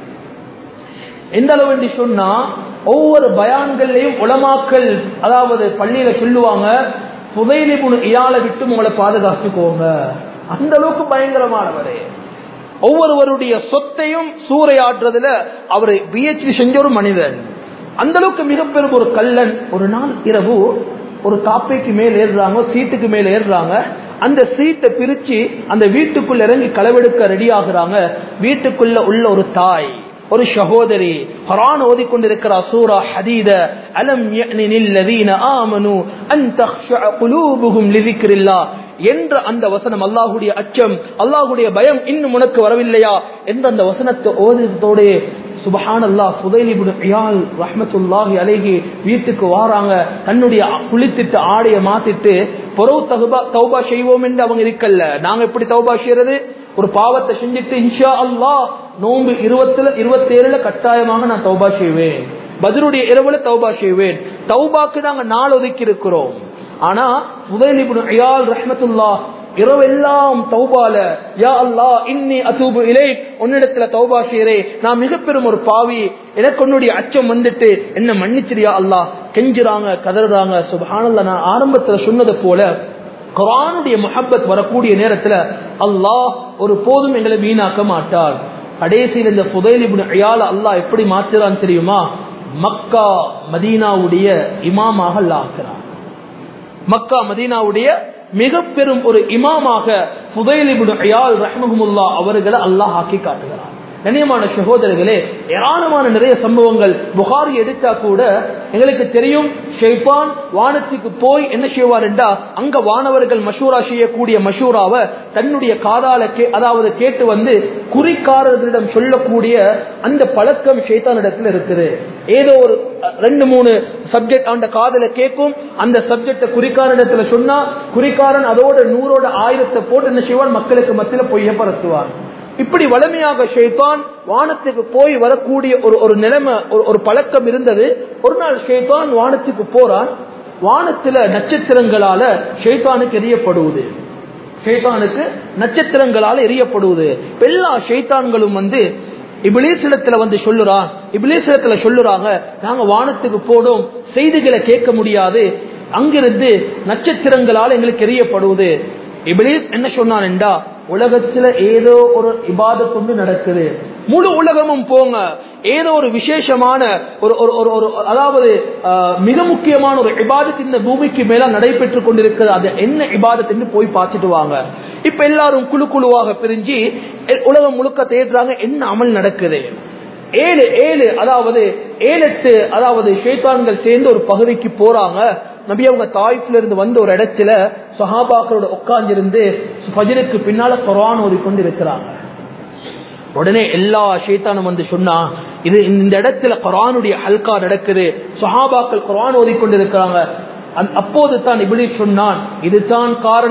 எந்த அளவு சொன்னா ஒவ்வொரு பயான்கள்லையும் உலமாக்கள் அதாவது பள்ளியில சொல்லுவாங்க புதையிலிபுணு இயால விட்டு உங்களை பாதுகாத்துக்கோங்க அந்த அளவுக்கு பயங்கரமானவரே ஒவ்வொருவருடைய சொத்தையும் சூறையாற்றுறதுல அவர் பிஹெச்டி செஞ்ச ஒரு மனிதன் அந்த அளவுக்கு மிக பெரும் ஒரு கல்லன் ஒரு நாள் இரவு ஒரு காப்பைக்கு மேல் ஏறுறாங்க சீட்டுக்கு மேல் ஏறுறாங்க அந்த சீட்டை பிரிச்சு அந்த வீட்டுக்குள்ள இறங்கி களவெடுக்க ரெடி ஆகுறாங்க வீட்டுக்குள்ள உள்ள ஒரு தாய் ஒரு சகோதரி குரான் ஓதிக்கொண்டிருக்கிற சூரா ஹதீத அலம் யஅனில்லதீன ஆமனு அன் தக்ஷஅ குலூபுஹும் லிذிக்ரில்லாஹ் என்ற அந்த வசனம் அல்லாஹுடைய அச்சம் அல்லாஹுடைய பயம் இன்னும் உனக்கு வரவில்லையா என்ற அந்த வசனத்தை ஓதியதோட சுபஹான் அல்லா சுதைலிபுல் ரஹமத்துல்லாஹி அலைகி வீட்டுக்கு வாராங்க தன்னுடைய குளித்துட்டு ஆடைய மாத்திட்டு பொறவு தகுபா தௌபா செய்வோம் என்று அவங்க இருக்கல்ல நாங்க எப்படி தௌபா செய்யறது ஒரு பாவத்தை செஞ்சுட்டு இன்ஷா அல்லா நோன்பு இருபத்துல இருபத்தி ஏழுல கட்டாயமாக நான் தௌபா செய்வேன் பதிலுடைய இரவுல தௌபா செய்வேன் தௌபாக்கு நாங்க நாள் ஒதுக்கி இருக்கிறோம் ஆனா முதலிபுன் அயால் ரஹமத்துல்லா இரவெல்லாம் தௌபால யா அல்லா இன்னி அசூபு இலை உன்னிடத்துல தௌபா செய்யறே நான் மிக பெரும் ஒரு பாவி எனக்கு உன்னுடைய அச்சம் வந்துட்டு என்ன மன்னிச்சிரியா அல்லா கெஞ்சுறாங்க கதறாங்க சுபஹானல்ல நான் ஆரம்பத்துல சொன்னது போல குரானுடைய முஹப்பத் வரக்கூடிய நேரத்துல அல்லாஹ் ஒரு போதும் எங்களை வீணாக்க மாட்டார் கடைசியில் இந்த புதைலிபுன் அயால அல்லாஹ் எப்படி மாற்றுறான் தெரியுமா மக்கா மதீனாவுடைய இமாமாக அல்லாஹ் ஆக்குறான் மக்கா மதீனாவுடைய மிக பெரும் ஒரு இமாமாக புதைலிபுடையால் ரஹ்மஹமுல்லா அவர்களை அல்லாஹ் ஆக்கி காட்டுகிறார் கண்ணியமான சகோதரர்களே ஏராளமான நிறைய சம்பவங்கள் புகாரி எடுத்தா கூட எங்களுக்கு தெரியும் ஷெய்பான் வானத்துக்கு போய் என்ன செய்வார் என்றா அங்க வானவர்கள் மஷூரா செய்யக்கூடிய மஷூராவை தன்னுடைய காதால கே அதாவது கேட்டு வந்து குறிக்காரர்களிடம் சொல்லக்கூடிய அந்த பழக்கம் ஷெய்தானிடத்தில் இருக்குது ஏதோ ஒரு ரெண்டு மூணு சப்ஜெக்ட் அந்த காதல கேட்கும் அந்த சப்ஜெக்ட குறிக்காரனிடத்துல சொன்னா குறிக்காரன் அதோட நூறோட ஆயிரத்தை போட்டு என்ன செய்வான் மக்களுக்கு மத்தியில பொய்ய பரத்துவான் இப்படி வலிமையாக ஷேத்தான் வானத்துக்கு போய் வரக்கூடிய ஒரு ஒரு நிலைமை ஒரு பழக்கம் இருந்தது ஒரு நாள் ஷேத்தான் வானத்துக்கு போறான் வானத்துல நட்சத்திரங்களால ஷேத்தானுக்கு எரியப்படுவது ஷேத்தானுக்கு நட்சத்திரங்களால எரியப்படுவது எல்லா ஷேத்தான்களும் வந்து இபிலேசிடத்துல வந்து சொல்லுறான் இபிலேசிடத்துல சொல்லுறாங்க நாங்க வானத்துக்கு போடும் செய்திகளை கேட்க முடியாது அங்கிருந்து நட்சத்திரங்களால் எங்களுக்கு எரியப்படுவது இபிலேஸ் என்ன சொன்னான் என்றா உலகத்துல ஏதோ ஒரு இபாதத் ஒன்று நடக்குது முழு உலகமும் போங்க ஏதோ ஒரு விசேஷமான ஒரு ஒரு ஒரு ஒரு அதாவது மிக முக்கியமான ஒரு இபாதத் இந்த பூமிக்கு மேல நடைபெற்று கொண்டிருக்கிறது அது என்ன இபாதத் என்று போய் பார்த்துட்டு வாங்க இப்ப எல்லாரும் குழு குழுவாக பிரிஞ்சு உலகம் முழுக்க தேடுறாங்க என்ன அமல் நடக்குது ஏழு ஏழு அதாவது ஏழு எட்டு அதாவது ஷேத்தான்கள் சேர்ந்து ஒரு பகுதிக்கு போறாங்க நபி அவங்க தாய்ப்புல இருந்து வந்த ஒரு இடத்துல சஹாபாக்களோட உட்கார்ந்திருந்து பஜனுக்கு பின்னால குரான் ஓதிக்கொண்டு இருக்கிறாங்க உடனே எல்லா ஷேத்தானும் வந்து சொன்னா இது இந்த இடத்துல குரானுடைய ஹல்கா நடக்குது சஹாபாக்கள் குரான் ஓதிக்கொண்டு இருக்கிறாங்க அப்போது தான் இப்படி சொன்னான் இதுதான் காரணம்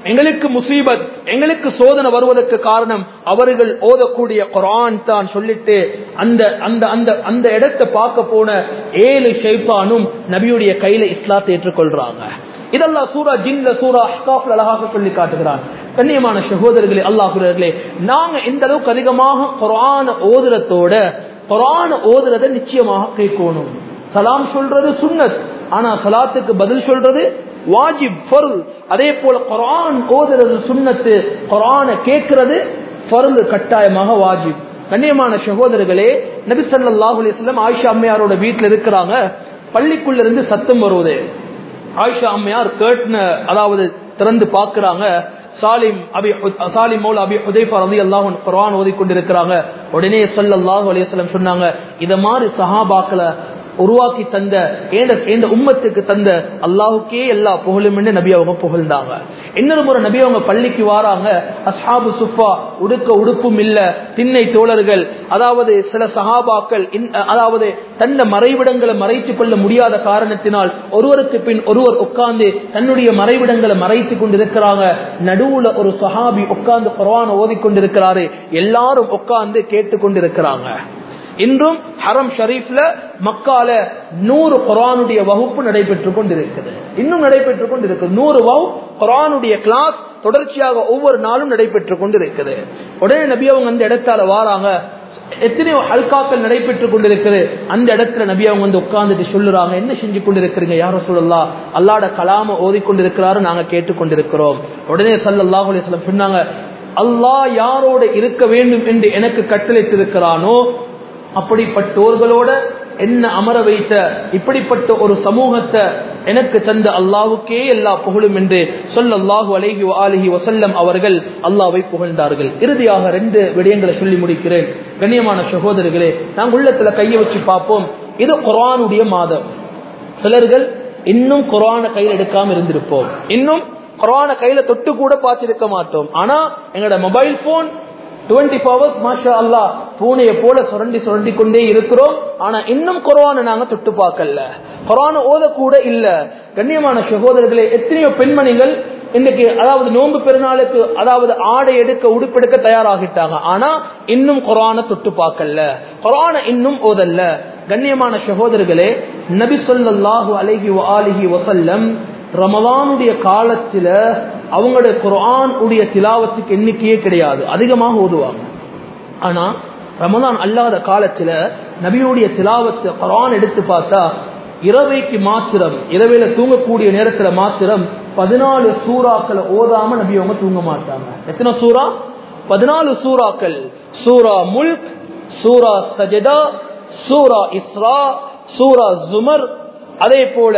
எங்களுக்கு முசீபத் எங்களுக்கு சோதனை வருவதற்கு காரணம் அவர்கள் ஓதக்கூடிய குரான் தான் சொல்லிட்டு அந்த அந்த அந்த அந்த இடத்தை பார்க்க போன ஏழு ஷைத்தானும் நபியுடைய கையில இஸ்லாத்தை ஏற்றுக்கொள்றாங்க இதெல்லாம் சூரா ஜின்ல சூரா அஹ்காஃப்ல அழகாக சொல்லி காட்டுகிறான் கண்ணியமான சகோதரர்களே அல்லாஹுரர்களே நாங்க இந்த அளவுக்கு அதிகமாக குரான ஓதுறதோட குரான ஓதுறத நிச்சயமாக கேட்கணும் சலாம் சொல்றது சுன்னத் ஆனா சலாத்துக்கு பதில் சொல்றது வாஜிப் பொருள் அதே போல குரான் ஓதுறது சுன்னத்து குரான கேட்கிறது பொருள் கட்டாயமாக வாஜிப் கண்ணியமான சகோதரர்களே நபி ஸல்லல்லாஹு அலைஹி வஸல்லம் ஆயிஷா அம்மையாரோட வீட்டுல இருக்கிறாங்க பள்ளிக்குள்ள இருந்து சத்தம் வருவது ஆயிஷா அம்மையார் கேட்ன அதாவது திறந்து பாக்குறாங்க சாலிம் அபி சாலிம் மௌல அபி ஹுதைஃபா ரலியல்லாஹு அன்ஹு குர்ஆன் ஓதி கொண்டிருக்கிறாங்க உடனே ஸல்லல்லாஹு அலைஹி வஸல்லம் சொன்னாங்க இத மாதிரி சஹாபாக்களை உருவாக்கி தந்த ஏண்ட உம்மத்துக்கு தந்த அல்லாஹுக்கே எல்லா புகழும் நபி அவங்க புகழ்ந்தாங்க இன்னொரு முறை நபி அவங்க பள்ளிக்கு வாராங்க அஸ்ஹாபு சுஃபா உடுக்க உடுப்பும் இல்ல திண்ணை தோழர்கள் அதாவது சில சஹாபாக்கள் அதாவது தன்னை மறைவிடங்களை மறைத்துக் கொள்ள முடியாத காரணத்தினால் ஒருவருக்கு பின் ஒருவர் உட்கார்ந்து தன்னுடைய மறைவிடங்களை மறைத்துக் கொண்டிருக்கிறாங்க நடுவுல ஒரு சஹாபி உட்கார்ந்து குரான் ஓதிக்கொண்டிருக்கிறாரு எல்லாரும் உட்கார்ந்து கேட்டுக்கொண்டிருக்கிறாங்க இன்றும் ஹரம் ஷரீஃப்ல மக்கால நூறு குரானுடைய வகுப்பு நடைபெற்றுக் கொண்டிருக்குது இன்னும் நடைபெற்றுக் கொண்டிருக்குது நூறு வகுப்பு குரானுடைய கிளாஸ் தொடர்ச்சியாக ஒவ்வொரு நாளும் நடைபெற்றுக் கொண்டிருக்குது உடனே நபி அவங்க அந்த இடத்தால வாராங்க எத்தனையோ ஹல்காக்கள் நடைபெற்றுக் கொண்டிருக்குது அந்த இடத்துல நபி அவங்க வந்து உட்கார்ந்துட்டு சொல்லுறாங்க என்ன செஞ்சு கொண்டிருக்கிறீங்க யாரும் சொல்லலாம் அல்லாட கலாம ஓதிக்கொண்டிருக்கிறாரு நாங்க கேட்டுக்கொண்டிருக்கிறோம் உடனே சல்லாஹ் அலிஸ்லாம் சொன்னாங்க அல்லாஹ் யாரோட இருக்க வேண்டும் என்று எனக்கு கட்டளைத்திருக்கிறானோ அப்படிப்பட்டோர்களோட என்ன அமர வைத்த இப்படிப்பட்ட ஒரு சமூகத்தை எனக்கு தந்த அல்லாவுக்கே எல்லா புகழும் என்று சொல்ல அல்லாஹு அலஹி அலிஹி வசல்லம் அவர்கள் அல்லாவை புகழ்ந்தார்கள் இறுதியாக ரெண்டு விடயங்களை சொல்லி முடிக்கிறேன் கண்ணியமான சகோதரர்களே நாங்கள் உள்ளத்துல கையை வச்சு பார்ப்போம் இது குரானுடைய மாதம் சிலர்கள் இன்னும் குரான கையில் எடுக்காம இருந்திருப்போம் இன்னும் குரான கையில தொட்டு கூட பார்த்திருக்க மாட்டோம் ஆனா எங்களோட மொபைல் போன் டுவெண்ட்டி ஹவர்ஸ் மாஷா அல்லா பூனையை போல சுரண்டி சுரண்டி கொண்டே இருக்கிறோம் ஆனா இன்னும் குரான நாங்க தொட்டு பார்க்கல குரான ஓத கூட இல்ல கண்ணியமான சகோதரர்களே எத்தனையோ பெண்மணிகள் இன்னைக்கு அதாவது நோன்பு பெருநாளுக்கு அதாவது ஆடை எடுக்க உடுப்பெடுக்க தயாராகிட்டாங்க ஆனா இன்னும் குரான தொட்டு பார்க்கல குரான இன்னும் ஓதல்ல கண்ணியமான சகோதரர்களே நபி சொல்லாஹு அலஹி அலிஹி வசல்லம் ரமலானுடைய காலத்துல அவங்களுடைய குரான் உடைய திலாவத்துக்கு எண்ணிக்கையே கிடையாது அதிகமாக ஓதுவாங்க ஆனா ரமலான் அல்லாத காலத்துல நபியுடைய திலாவத்து குரான் எடுத்து பார்த்தா இரவைக்கு மாத்திரம் இரவையில தூங்கக்கூடிய நேரத்துல மாத்திரம் பதினாலு சூறாக்களை ஓதாம நபி அவங்க தூங்க மாட்டாங்க எத்தனை சூறா பதினாலு சூறாக்கள் சூரா முல்க் சூரா சஜதா சூரா இஸ்ரா சூரா ஜுமர் அதே போல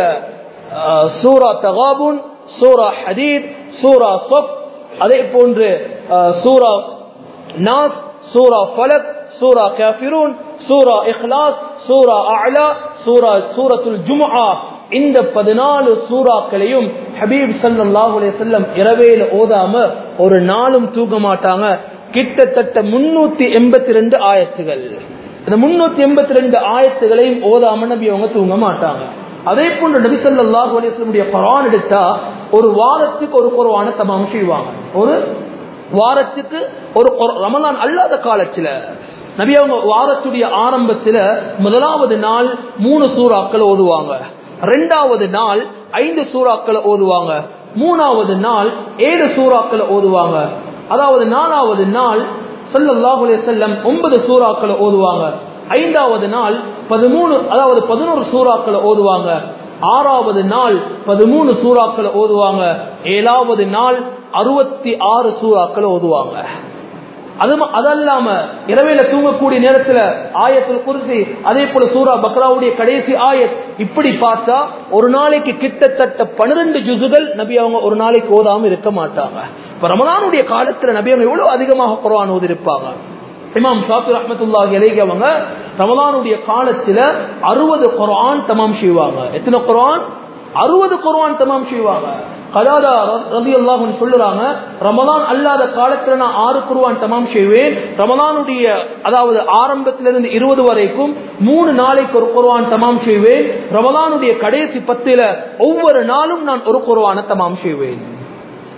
சூரா தகாபுன் சூரா ஹதீத் சூரா சொப் அதே போன்று சூரா நாஸ் சூரா ஃபலக் சூரா காஃபிரூன் சூரா இஹ்லாஸ் சூரா அலா சூரா சூரத்துல் ஜும்ஆ இந்த பதினாலு சூறாக்களையும் ஹபீப் சல்லாஹூ செல்லம் இரவேல ஓதாம ஒரு நாளும் தூங்க மாட்டாங்க கிட்டத்தட்ட முன்னூத்தி எண்பத்தி ரெண்டு ஆயத்துகள் இந்த முன்னூத்தி எண்பத்தி ரெண்டு ஆயத்துகளையும் ஓதாம நபி அவங்க தூங்க மாட்டாங்க அதே போன்று நபி சொல்லாஹு அலிஸ்லமுடைய குரான் எடுத்தா ஒரு வாரத்துக்கு ஒரு குரவான தமாம் செய்வாங்க ஒரு வாரத்துக்கு ஒரு ரமலான் அல்லாத காலத்துல நபி அவங்க வாரத்துடைய ஆரம்பத்துல முதலாவது நாள் மூணு சூறாக்களை ஓதுவாங்க ரெண்டாவது நாள் ஐந்து சூறாக்களை ஓதுவாங்க மூணாவது நாள் ஏழு சூறாக்களை ஓதுவாங்க அதாவது நாலாவது நாள் சொல்லல்லாஹுலே செல்லம் ஒன்பது சூறாக்களை ஓதுவாங்க ஐந்தாவது நாள் பதிமூணு அதாவது பதினோரு சூறாக்களை ஓதுவாங்க ஆறாவது நாள் பதிமூணு சூறாக்களை ஓதுவாங்க ஏழாவது நாள் அறுபத்தி ஆறு சூறாக்களை ஓதுவாங்க அது அதல்லாம இரவையில தூங்கக்கூடிய நேரத்துல ஆயத்தில் குறிச்சி அதே போல சூரா பக்ராவுடைய கடைசி ஆயத் இப்படி பார்த்தா ஒரு நாளைக்கு கிட்டத்தட்ட பன்னிரண்டு ஜுசுகள் நபி அவங்க ஒரு நாளைக்கு ஓதாம இருக்க மாட்டாங்க இப்ப ரமலானுடைய காலத்துல நபி அவங்க எவ்வளவு அதிகமாக குரான் ஓதிருப்பாங்க இமாம் ஷாஃபி ரஹமத்துல்லாஹி அலைஹி அவங்க ரமலானுடைய காலத்துல அறுபது குரான் தமாம் செய்வாங்க எத்தனை குரான் அறுபது குரான் தமாம் செய்வாங்க கதாதா ரதி அல்லாஹ் சொல்லுறாங்க ரமலான் அல்லாத காலத்துல நான் ஆறு குருவான் தமாம் செய்வேன் ரமலானுடைய அதாவது ஆரம்பத்திலிருந்து இருபது வரைக்கும் மூணு நாளைக்கு ஒரு குருவான் தமாம் செய்வேன் ரமலானுடைய கடைசி பத்துல ஒவ்வொரு நாளும் நான் ஒரு குருவான தமாம் செய்வேன்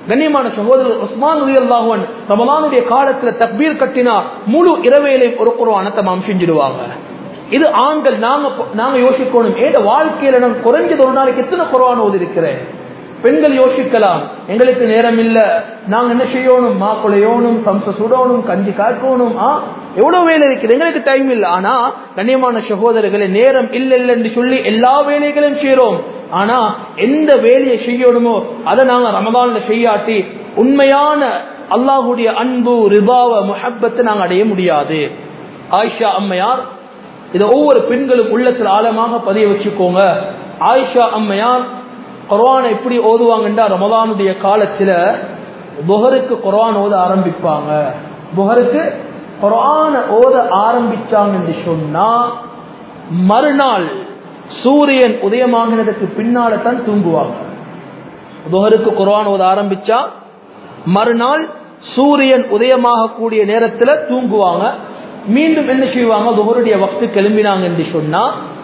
கண்ணியமான சகோதரர் உஸ்மான் அல்லாஹுவன் ரமலானுடைய காலத்துல தக்பீர் கட்டினா முழு இரவையிலே ஒரு குருவான தமாம் செஞ்சிடுவாங்க இது ஆண்கள் நாங்க நாங்க யோசிக்கணும் ஏத வாழ்க்கையில நான் குறைஞ்சது ஒரு நாளைக்கு எத்தனை குரான் ஓதி இருக்கிறேன் பெண்கள் யோசிக்கலாம் எங்களுக்கு நேரம் இல்ல நாங்க என்ன செய்யணும் மாக்குளையோனும் சம்ச சுடணும் கஞ்சி காக்கணும் ஆ எவ்வளவு வேலை இருக்குது எங்களுக்கு டைம் இல்ல ஆனா கண்ணியமான சகோதரர்களே நேரம் இல்ல இல்ல என்று சொல்லி எல்லா வேலைகளையும் செய்யறோம் ஆனா எந்த வேலையை செய்யணுமோ அதை நாங்க ரமதான்ல செய்யாட்டி உண்மையான அல்லாஹுடைய அன்பு ரிபாவ முஹப்பத்தை நாங்க அடைய முடியாது ஆயிஷா அம்மையார் இதை ஒவ்வொரு பெண்களும் உள்ளத்தில் ஆழமாக பதிய வச்சுக்கோங்க ஆயிஷா அம்மையார் குரான் எப்படி ஓதுவாங்கன்றா ரமதானுடைய காலத்துல புகருக்கு குரான் ஓத ஆரம்பிப்பாங்க புகருக்கு குரான ஓத ஆரம்பிச்சாங்கன்னு சொன்னா மறுநாள் சூரியன் உதயமாகினதுக்கு பின்னால தான் தூங்குவாங்க புகருக்கு குரான் ஓத ஆரம்பிச்சா மறுநாள் சூரியன் உதயமாக கூடிய நேரத்துல தூங்குவாங்க மீண்டும் என்ன செய்வாங்க துகருடைய வக்து கிளம்பினாங்க என்று சொன்னா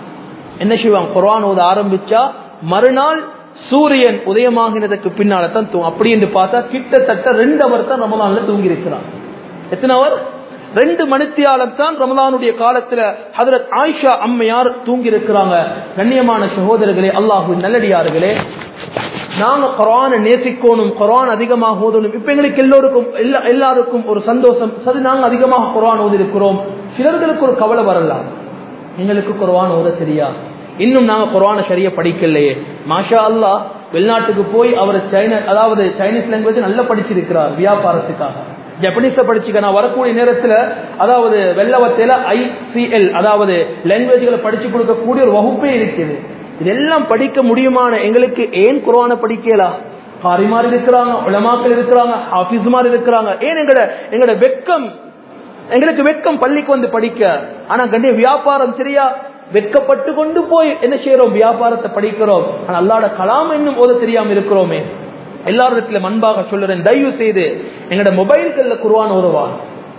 என்ன செய்வாங்க குரான் ஓத ஆரம்பிச்சா மறுநாள் சூரியன் உதயமாகினதுக்கு பின்னால தான் தூங்கும் அப்படி என்று பார்த்தா கிட்டத்தட்ட ரெண்டு அவர் தான் ரமலான்ல தூங்கி இருக்கிறான் எத்தனை அவர் ரெண்டு மணித்தியாலம் தான் ரமலானுடைய காலத்துல ஹதரத் ஆயிஷா அம்மையார் தூங்கி இருக்கிறாங்க கண்ணியமான சகோதரர்களே அல்லாஹு நல்லடியார்களே நாங்க குரான நேசிக்கணும் குரான் அதிகமாக ஓதணும் இப்ப எங்களுக்கு எல்லோருக்கும் எல்லாருக்கும் ஒரு சந்தோஷம் சரி நாங்க அதிகமாக குரான் ஓதி இருக்கிறோம் சிலர்களுக்கு ஒரு கவலை வரலாம் எங்களுக்கு குரான் ஓத தெரியா இன்னும் நாங்க குரான சரியா படிக்கலையே மாஷா அல்லா வெளிநாட்டுக்கு போய் அவர் சைன அதாவது சைனீஸ் லாங்குவேஜ் நல்லா படிச்சிருக்கிறார் வியாபாரத்துக்காக ஜப்பனீஸ படிச்சுக்க நான் வரக்கூடிய நேரத்துல அதாவது வெள்ளவத்தையில ஐசிஎல் அதாவது லாங்குவேஜ்களை படிச்சு கொடுக்கக்கூடிய ஒரு வகுப்பே இருக்குது இதெல்லாம் படிக்க முடியுமான எங்களுக்கு ஏன் குரான படிக்கலாம் காரிமார் இருக்கிறாங்க உலமாக்கள் இருக்கிறாங்க ஆபீஸ்மார் இருக்கிறாங்க ஏன் எங்கட எங்கட வெக்கம் எங்களுக்கு வெக்கம் பள்ளிக்கு வந்து படிக்க ஆனா கண்டிய வியாபாரம் சரியா வெட்கப்பட்டு கொண்டு போய் என்ன செய்யறோம் வியாபாரத்தை படிக்கிறோம் ஆனா அல்லாட கலாம் இன்னும் ஓத தெரியாம இருக்கிறோமே எல்லாரிடத்துல அன்பாக சொல்லுறேன் தயவு செய்து எங்கட மொபைல்கள்ல குருவான் ஓதுவான்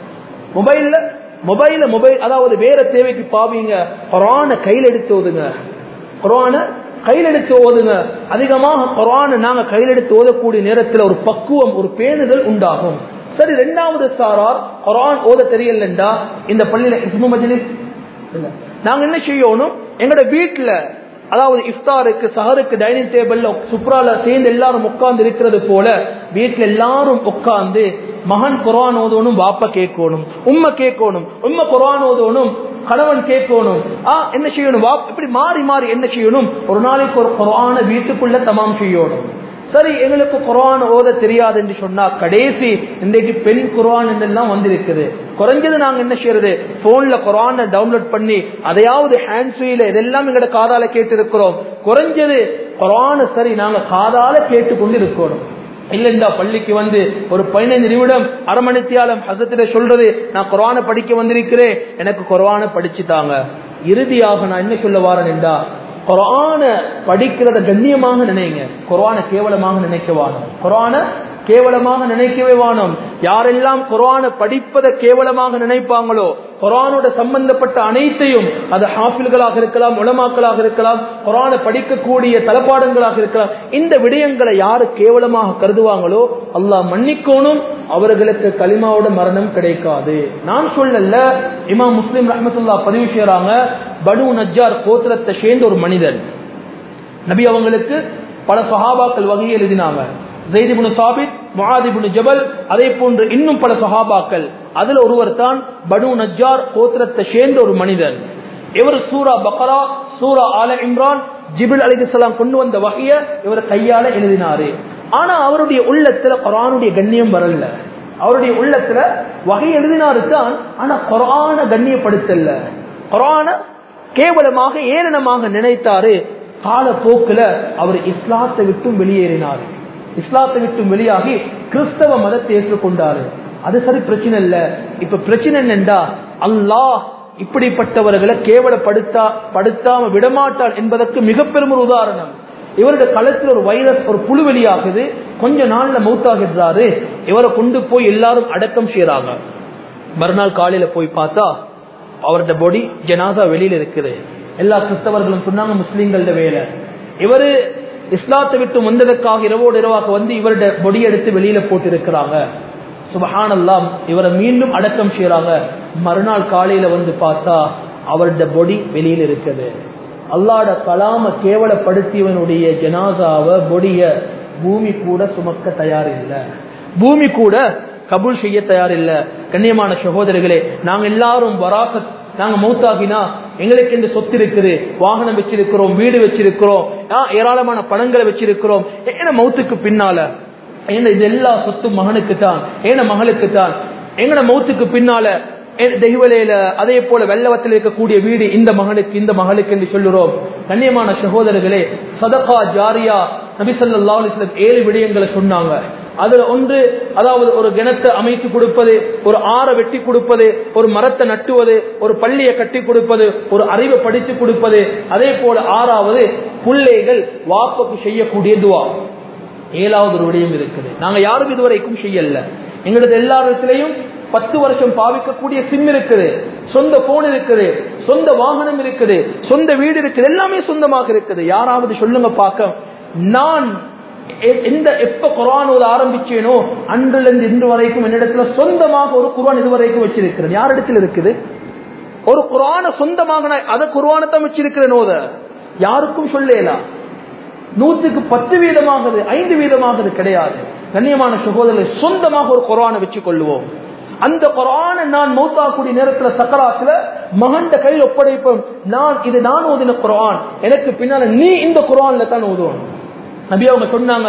மொபைல்ல மொபைல மொபைல் அதாவது வேற தேவைக்கு பாவீங்க குரான கையில் எடுத்து ஓதுங்க குரான கையில் எடுத்து ஓதுங்க அதிகமாக குரான நாங்க கையில் எடுத்து ஓதக்கூடிய நேரத்தில் ஒரு பக்குவம் ஒரு பேணுதல் உண்டாகும் சரி ரெண்டாவது சாரார் குரான் ஓத தெரியலண்டா இந்த பள்ளியில இஸ்மு மஜ்லிஸ் இல்ல நாங்க என்ன செய்யணும் எங்கட வீட்டுல அதாவது இஃப்தாருக்கு சஹருக்கு டைனிங் டேபிள்ல சுப்ரால சேர்ந்து எல்லாரும் உட்கார்ந்து இருக்கிறது போல வீட்டுல எல்லாரும் உட்கார்ந்து மகன் குரான் ஓதணும் வாப்ப கேட்கணும் உண்மை கேட்கணும் உண்மை குரான் ஓதணும் கணவன் கேட்கணும் ஆ என்ன செய்யணும் வா இப்படி மாறி மாறி என்ன செய்யணும் ஒரு நாளைக்கு ஒரு குரான வீட்டுக்குள்ள தமாம் செய்யணும் சரி எங்களுக்கு குரான் ஓத தெரியாது என்று சொன்னா கடைசி இன்றைக்கு பெண் குரான் என்றெல்லாம் வந்திருக்குது குறைஞ்சது நாங்க என்ன செய்யறது போன்ல குரான டவுன்லோட் பண்ணி அதையாவது ஹேண்ட் ஃப்ரீல இதெல்லாம் எங்கட காதால கேட்டு இருக்கிறோம் குறைஞ்சது குரான சரி நாங்க காதால கேட்டு கொண்டு இருக்கணும் இல்லைண்டா பள்ளிக்கு வந்து ஒரு பதினைந்து நிமிடம் அரை மணித்தியாலம் ஹசத்தில சொல்றது நான் குரான படிக்க வந்திருக்கிறேன் எனக்கு குரான படிச்சு தாங்க இறுதியாக நான் என்ன சொல்ல வாரேன்டா குரான படிக்கிறத கண்ணியமாக நினைங்க குரான கேவலமாக நினைக்க வானம் குரான கேவலமாக நினைக்கவே வானம் யாரெல்லாம் குரான படிப்பதை கேவலமாக நினைப்பாங்களோ குரானோட சம்பந்தப்பட்ட அனைத்தையும் அது ஹாஃபில்களாக இருக்கலாம் உலமாக்களாக இருக்கலாம் குரான படிக்கக்கூடிய தலப்பாடங்களாக இருக்கலாம் இந்த விடயங்களை யாரு கேவலமாக கருதுவாங்களோ அல்லாஹ் மன்னிக்கோனும் அவர்களுக்கு களிமாவோட மரணம் கிடைக்காது நான் சொல்லல இமாம் முஸ்லிம் ரஹமத்துல்லா பதிவு செய்யறாங்க பனு நஜ்ஜார் கோத்திரத்தை சேர்ந்த ஒரு மனிதன் நபி அவங்களுக்கு பல சஹாபாக்கள் வகையை எழுதினாங்க ஜெய்திபுனு சாபித் முஹாதிபுனு ஜபல் அதே போன்று இன்னும் பல சஹாபாக்கள் அதுல ஒருவர் தான் பனு நஜ்ஜார் கோத்திரத்தை சேர்ந்த ஒரு மனிதன் இவர் சூரா பக்ரா சூரா ஆல இம்ரான் ஜிபில் அலிகலாம் கொண்டு வந்த வகைய இவர் கையால எழுதினாரு ஆனா அவருடைய உள்ளத்துல குரானுடைய கண்ணியம் வரல அவருடைய உள்ளத்துல வகை எழுதினாரு தான் ஆனா குரான கண்ணியப்படுத்தல குரான கேவலமாக ஏளனமாக நினைத்தாரு காலப்போக்கில் அவர் இஸ்லாத்தை விட்டும் வெளியேறினார் இஸ்லாத்தை விட்டும் வெளியாகி கிறிஸ்தவ மதத்தை ஏற்றுக்கொண்டாரு அது சரி பிரச்சனை இல்ல இப்ப பிரச்சனை என்னண்டா அல்லாஹ் இப்படிப்பட்டவர்களை கேவலப்படுத்தா படுத்தாம விடமாட்டான் என்பதற்கு மிக பெரும் ஒரு உதாரணம் இவருடைய களத்தில் ஒரு வைரஸ் ஒரு புழு வெளியாகுது கொஞ்ச நாள்ல மௌத்தாகிறாரு இவரை கொண்டு போய் எல்லாரும் அடக்கம் செய்யறாங்க மறுநாள் காலையில போய் பார்த்தா அவருடைய பொடி ஜனாசா வெளியில இருக்குது எல்லா கிறிஸ்தவர்களும் சொன்னாங்க முஸ்லீம்கள வேலை இவரு இஸ்லாத்தை விட்டு வந்ததற்காக இரவோடு இரவாக வந்து இவருடைய பொடி எடுத்து வெளியில போட்டிருக்கிறாங்க சுபஹானல்லாம் இவரை மீண்டும் அடக்கம் செய்யறாங்க மறுநாள் காலையில வந்து பார்த்தா அவருடைய பொடி வெளியில இருக்குது அல்லாட கலாம கேவலப்படுத்தியவனுடைய ஜனாசாவை பொடிய பூமி கூட சுமக்க தயார் இல்லை பூமி கூட கபூல் செய்ய தயார் இல்ல கண்ணியமான சகோதரர்களே நாங்க எல்லாரும் வராசத் நாங்க மௌத்தாகினா எங்களுக்கு இந்த சொத்து இருக்குது வாகனம் வச்சிருக்கிறோம் வீடு வச்சிருக்கிறோம் ஏராளமான பணங்களை வச்சிருக்கிறோம் ஏன்னா மௌத்துக்கு பின்னால ஏன்னா இது எல்லா சொத்து மகனுக்கு தான் ஏன மகளுக்கு தான் எங்கட மௌத்துக்கு பின்னால தெய்வலையில அதே போல வெள்ளவத்தில் இருக்கக்கூடிய வீடு இந்த மகனுக்கு இந்த மகளுக்கு என்று சொல்லுறோம் கண்ணியமான சகோதரர்களே சதகா ஜாரியா நபிசல்லா அலிஸ்லம் ஏழு விடயங்களை சொன்னாங்க அதுல ஒன்று அதாவது ஒரு கிணத்தை அமைத்து கொடுப்பது ஒரு ஆற வெட்டி கொடுப்பது ஒரு மரத்தை நட்டுவது ஒரு பள்ளியை கட்டி கொடுப்பது ஒரு அறிவை படித்து கொடுப்பது அதே போல ஆறாவது பிள்ளைகள் வாப்புக்கு செய்யக்கூடிய துவா ஏழாவது ஒரு விடயம் இருக்குது நாங்க யாரும் இதுவரைக்கும் செய்யல எங்களது எல்லாத்திலையும் பத்து வருஷம் பாவிக்கக்கூடிய சிம் இருக்குது சொந்த போன் இருக்குது சொந்த வாகனம் இருக்குது சொந்த வீடு இருக்குது எல்லாமே சொந்தமாக இருக்குது யாராவது சொல்லுங்க பார்க்க நான் எந்த எப்ப குரான் ஓத ஆரம்பிச்சேனோ அன்றுல இருந்து இன்று வரைக்கும் என்னிடத்துல சொந்தமாக ஒரு குரான் இதுவரைக்கும் வச்சிருக்கிறேன் யாரிடத்தில் இருக்குது ஒரு குரான சொந்தமாக நான் அதை குரானத்தான் வச்சிருக்கிறேன் ஓத யாருக்கும் சொல்லலாம் நூற்றுக்கு பத்து வீதமாகுது ஐந்து வீதமாகுது கிடையாது கண்ணியமான சகோதரர்களை சொந்தமாக ஒரு குரானை வச்சு கொள்ளுவோம் அந்த குரானை நான் மௌத்தாக்கூடிய நேரத்தில் சக்கராத்துல மகண்ட கையில் ஒப்படைப்போம் நான் இது நான் ஓதின குரான் எனக்கு பின்னால நீ இந்த குரான்ல தான் ஓதுவோம் நபி அவங்க சொன்னாங்க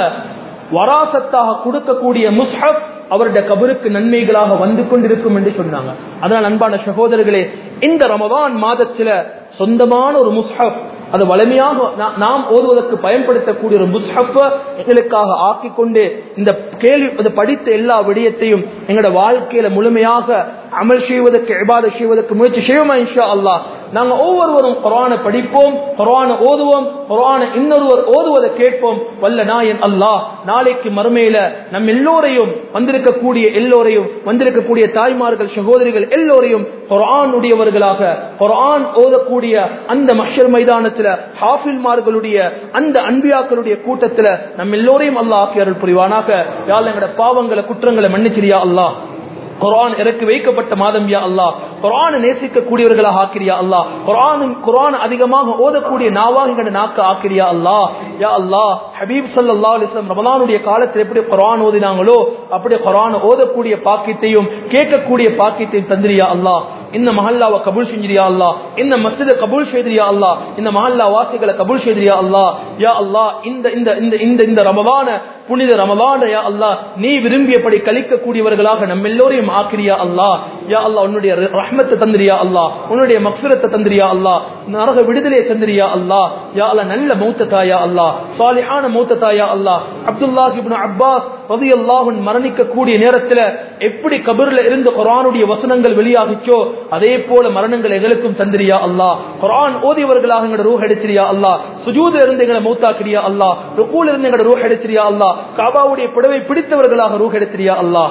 வராசத்தாக கொடுக்கக்கூடிய முஸ்ஹப் அவருடைய கபருக்கு நன்மைகளாக வந்து கொண்டிருக்கும் என்று சொன்னாங்க அதனால் அன்பான சகோதரர்களே இந்த ரமதான் மாதத்துல சொந்தமான ஒரு முஸ்ஹப் அது வலிமையாக நாம் ஓதுவதற்கு பயன்படுத்தக்கூடிய ஒரு முஸ்ஹப்ப எங்களுக்காக ஆக்கி கொண்டு இந்த கேள்வி படித்த எல்லா விடயத்தையும் எங்களோட வாழ்க்கையில முழுமையாக அமல் செய்வதற்கு இபாத செய்வதற்கு முயற்சி செய்வோமா இன்ஷா அல்லா நாங்க ஒவ்வொருவரும் குரானை படிப்போம் குரானை ஓதுவோம் குரானை இன்னொருவர் ஓதுவதை கேட்போம் வல்ல நாயன் அல்லாஹ் நாளைக்கு மறுமையில நம் எல்லோரையும் வந்திருக்கக்கூடிய எல்லோரையும் வந்திருக்கக்கூடிய தாய்மார்கள் சகோதரிகள் எல்லோரையும் குரானுடையவர்களாக குரான் ஓதக்கூடிய அந்த மஷர் மைதானத்துல ஹாஃபில்மார்களுடைய அந்த அன்பியாக்களுடைய கூட்டத்துல நம்ம எல்லோரையும் அல்லாஹ் ஆக்கி அருள் புரிவானாக யாழ் எங்கட பாவங்களை குற்றங்களை மன்னிச்சிரியா அல்லாஹ் குரான் இறக்கி வைக்கப்பட்ட மாதம் யா அல்லா குரான் நேசிக்க கூடியவர்களாக ஆக்கிரியா அல்லா குரானும் குரான் அதிகமாக ஓதக்கூடிய நாவாக எங்கட நாக்க ஆக்கிரியா அல்லா யா அல்லா ஹபீப் சல்லா அலிஸ்லாம் ரமலானுடைய காலத்தில் எப்படி குரான் ஓதினாங்களோ அப்படி குரான் ஓதக்கூடிய பாக்கியத்தையும் கேட்கக்கூடிய பாக்கியத்தையும் தந்திரியா அல்லா இந்த மஹல்லாவை கபூல் செஞ்சிரியா அல்லா இந்த மஸ்ஜிதை கபூல் செய்திரியா அல்லா இந்த மஹல்லா வாசிகளை கபூல் செய்திரியா அல்லா யா அல்லா இந்த இந்த இந்த இந்த இந்த ரமலான புனித ரமலான யா அல்லா நீ விரும்பியபடி கழிக்கக்கூடியவர்களாக நம்ம எல்லோரையும் ஆக்கிரியா அல்லா யா அல்லா உன்னுடைய ரஹ்மத்தை தந்திரியா அல்லா உன்னுடைய மக்சுரத்தை தந்திரியா அல்லா நரக விடுதலையை தந்திரியா அல்லா யா அல்லா நல்ல மௌத்த தாயா அல்லா சாலிஹான மௌத்த தாயா அல்லா அப்துல்லாஹ் இப்னு அப்பாஸ் ரலியல்லாஹு மரணிக்க கூடிய நேரத்துல எப்படி கபர்ல இருந்து குர்ஆனுடைய வசனங்கள் வெளியாகிச்சோ அதே போல மரணங்கள் எங்களுக்கும் தந்திரியா அல்லா குர்ஆன் ஓதியவர்களாக எங்களோட ரூஹ் எடுத்திரியா அல்லா சுஜூதுல இருந்து எங்களை மௌத்தாக்கிறியா அல்லா ருக்கூல இருந்து எங்களோட ரூஹ் எடுத்திரியா அல்லா காபாவுடைய புடவை பிடித்தவர்களாக ரூஹ் எடுத்திரியா அல்லா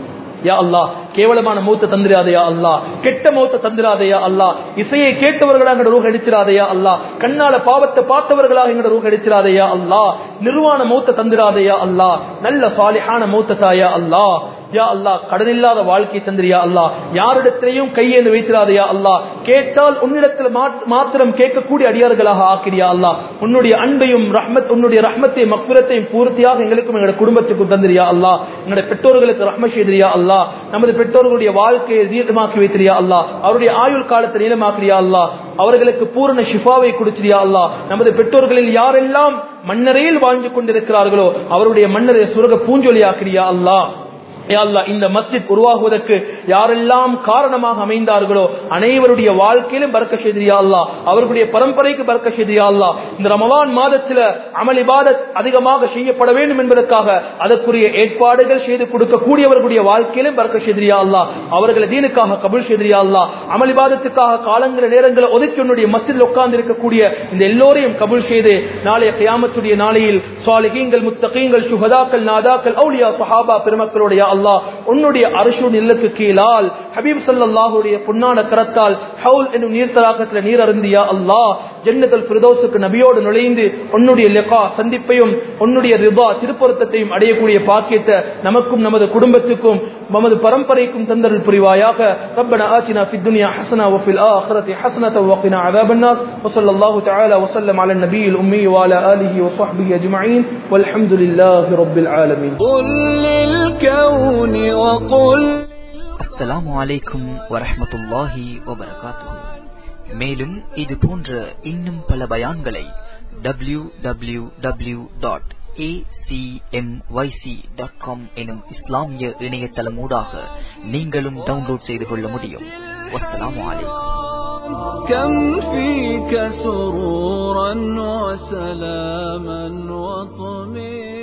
யா அல்லா கேவலமான மூத்த தந்திராதையா அல்லா கெட்ட மூத்த தந்திராதையா அல்லா இசையை கேட்டவர்களாக எங்களோட ரூஹ் அடிச்சிராதையா அல்லா கண்ணால பாவத்தை பார்த்தவர்களாக எங்களோட ரூஹ் அடிச்சிராதையா அல்லா நிர்வாண மூத்த தந்திராதையா அல்லா நல்ல சாலிஹான மூத்த தாயா அல்லா யா அல்லா கடன் இல்லாத வாழ்க்கை தந்திரியா அல்லா யாரிடத்திலையும் கையேந்து வைத்திராதையா அல்லா கேட்டால் உன்னிடத்தில் மாத்திரம் கேட்கக்கூடிய அடியார்களாக ஆக்கிறியா அல்லா உன்னுடைய அன்பையும் ரஹ்மத் உன்னுடைய ரஹ்மத்தையும் மக்குரத்தையும் பூர்த்தியாக எங்களுக்கும் எங்களுடைய குடும்பத்துக்கும் தந்திரியா அல்லா எங்களுடைய பெற்றோர்களுக்கு ரஹ்ம செய்திரியா அல்லா நமது பெற்றோர்களுடைய வாழ்க்கையை தீர்க்கமாக்கி வைத்திரியா அல்லா அவருடைய ஆயுள் காலத்தை நீளமாக்கிறியா அல்லா அவர்களுக்கு பூரண ஷிஃபாவை கொடுத்திரியா அல்லா நமது பெற்றோர்களில் யாரெல்லாம் மன்னரையில் வாழ்ந்து கொண்டிருக்கிறார்களோ அவருடைய மன்னரை சுரக பூஞ்சொலியாக்கிறியா அல்லா இந்த மஸ்ஜித் உருவாகுவதற்கு யாரெல்லாம் காரணமாக அமைந்தார்களோ அனைவருடைய வாழ்க்கையிலும் பறக்க செய்தியா அல்லா அவர்களுடைய பரம்பரைக்கு பறக்க செய்தியா அல்லா இந்த ரமவான் மாதத்துல அமளிபாத அதிகமாக செய்யப்பட வேண்டும் என்பதற்காக அதற்குரிய ஏற்பாடுகள் செய்து கொடுக்கக்கூடியவர்களுடைய வாழ்க்கையிலும் பறக்க செய்தியா அல்லா அவர்களை தீனுக்காக கபுல் செய்தியா அல்லா அமளிபாதத்துக்காக காலங்கள நேரங்களை ஒதுக்கி உன்னுடைய மஸ்ஜில் உட்கார்ந்து இருக்கக்கூடிய இந்த எல்லோரையும் கபுல் செய்து நாளைய கியாமத்துடைய நாளையில் சுவாலிகீங்கள் முத்தகீங்கள் சுகதாக்கள் நாதாக்கள் அவுலியா சஹாபா பெருமக்களுடைய அல்லா உன்னுடைய அரசு இல்லத்து கீழ கைகளால் ஹபீப் ஸல்லல்லாஹுடைய பொன்னான கரத்தால் ஹவுல் என்னும் நீர் தடாகத்தில் நீர் அருந்தியா அல்லாஹ் ஜன்னத்துல் ஃபிர்தௌஸுக்கு நபியோடு நுழைந்து உன்னுடைய லிகா சந்திப்பையும் உன்னுடைய ரிபா திருப்பொருத்தத்தையும் அடையக்கூடிய பாக்கியத்தை நமக்கும் நமது குடும்பத்துக்கும் நமது பரம்பரைக்கும் தந்தரல் புரிவாயாக ربنا آتنا في الدنيا حسنة وفي الآخرة حسنة وقنا عذاب النار وصلى الله تعالى وسلم على النبي الأمي وعلى آله وصحبه أجمعين والحمد لله رب العالمين قل للكون وقل அஸ்ஸலாமு அலைக்கும் வரஹ்மத்துல்லாஹி வபரகாத்துஹு மேலும் இது போன்ற இன்னும் பல பயான்களை W W W dot dot com எனும் இஸ்லாமிய இணையதளமூடாக நீங்களும் டவுன்லோட் செய்து கொள்ள முடியும் வஸ்ஸலாமு அலைக்கும் كم فيك سرورا وسلاما وطمئنا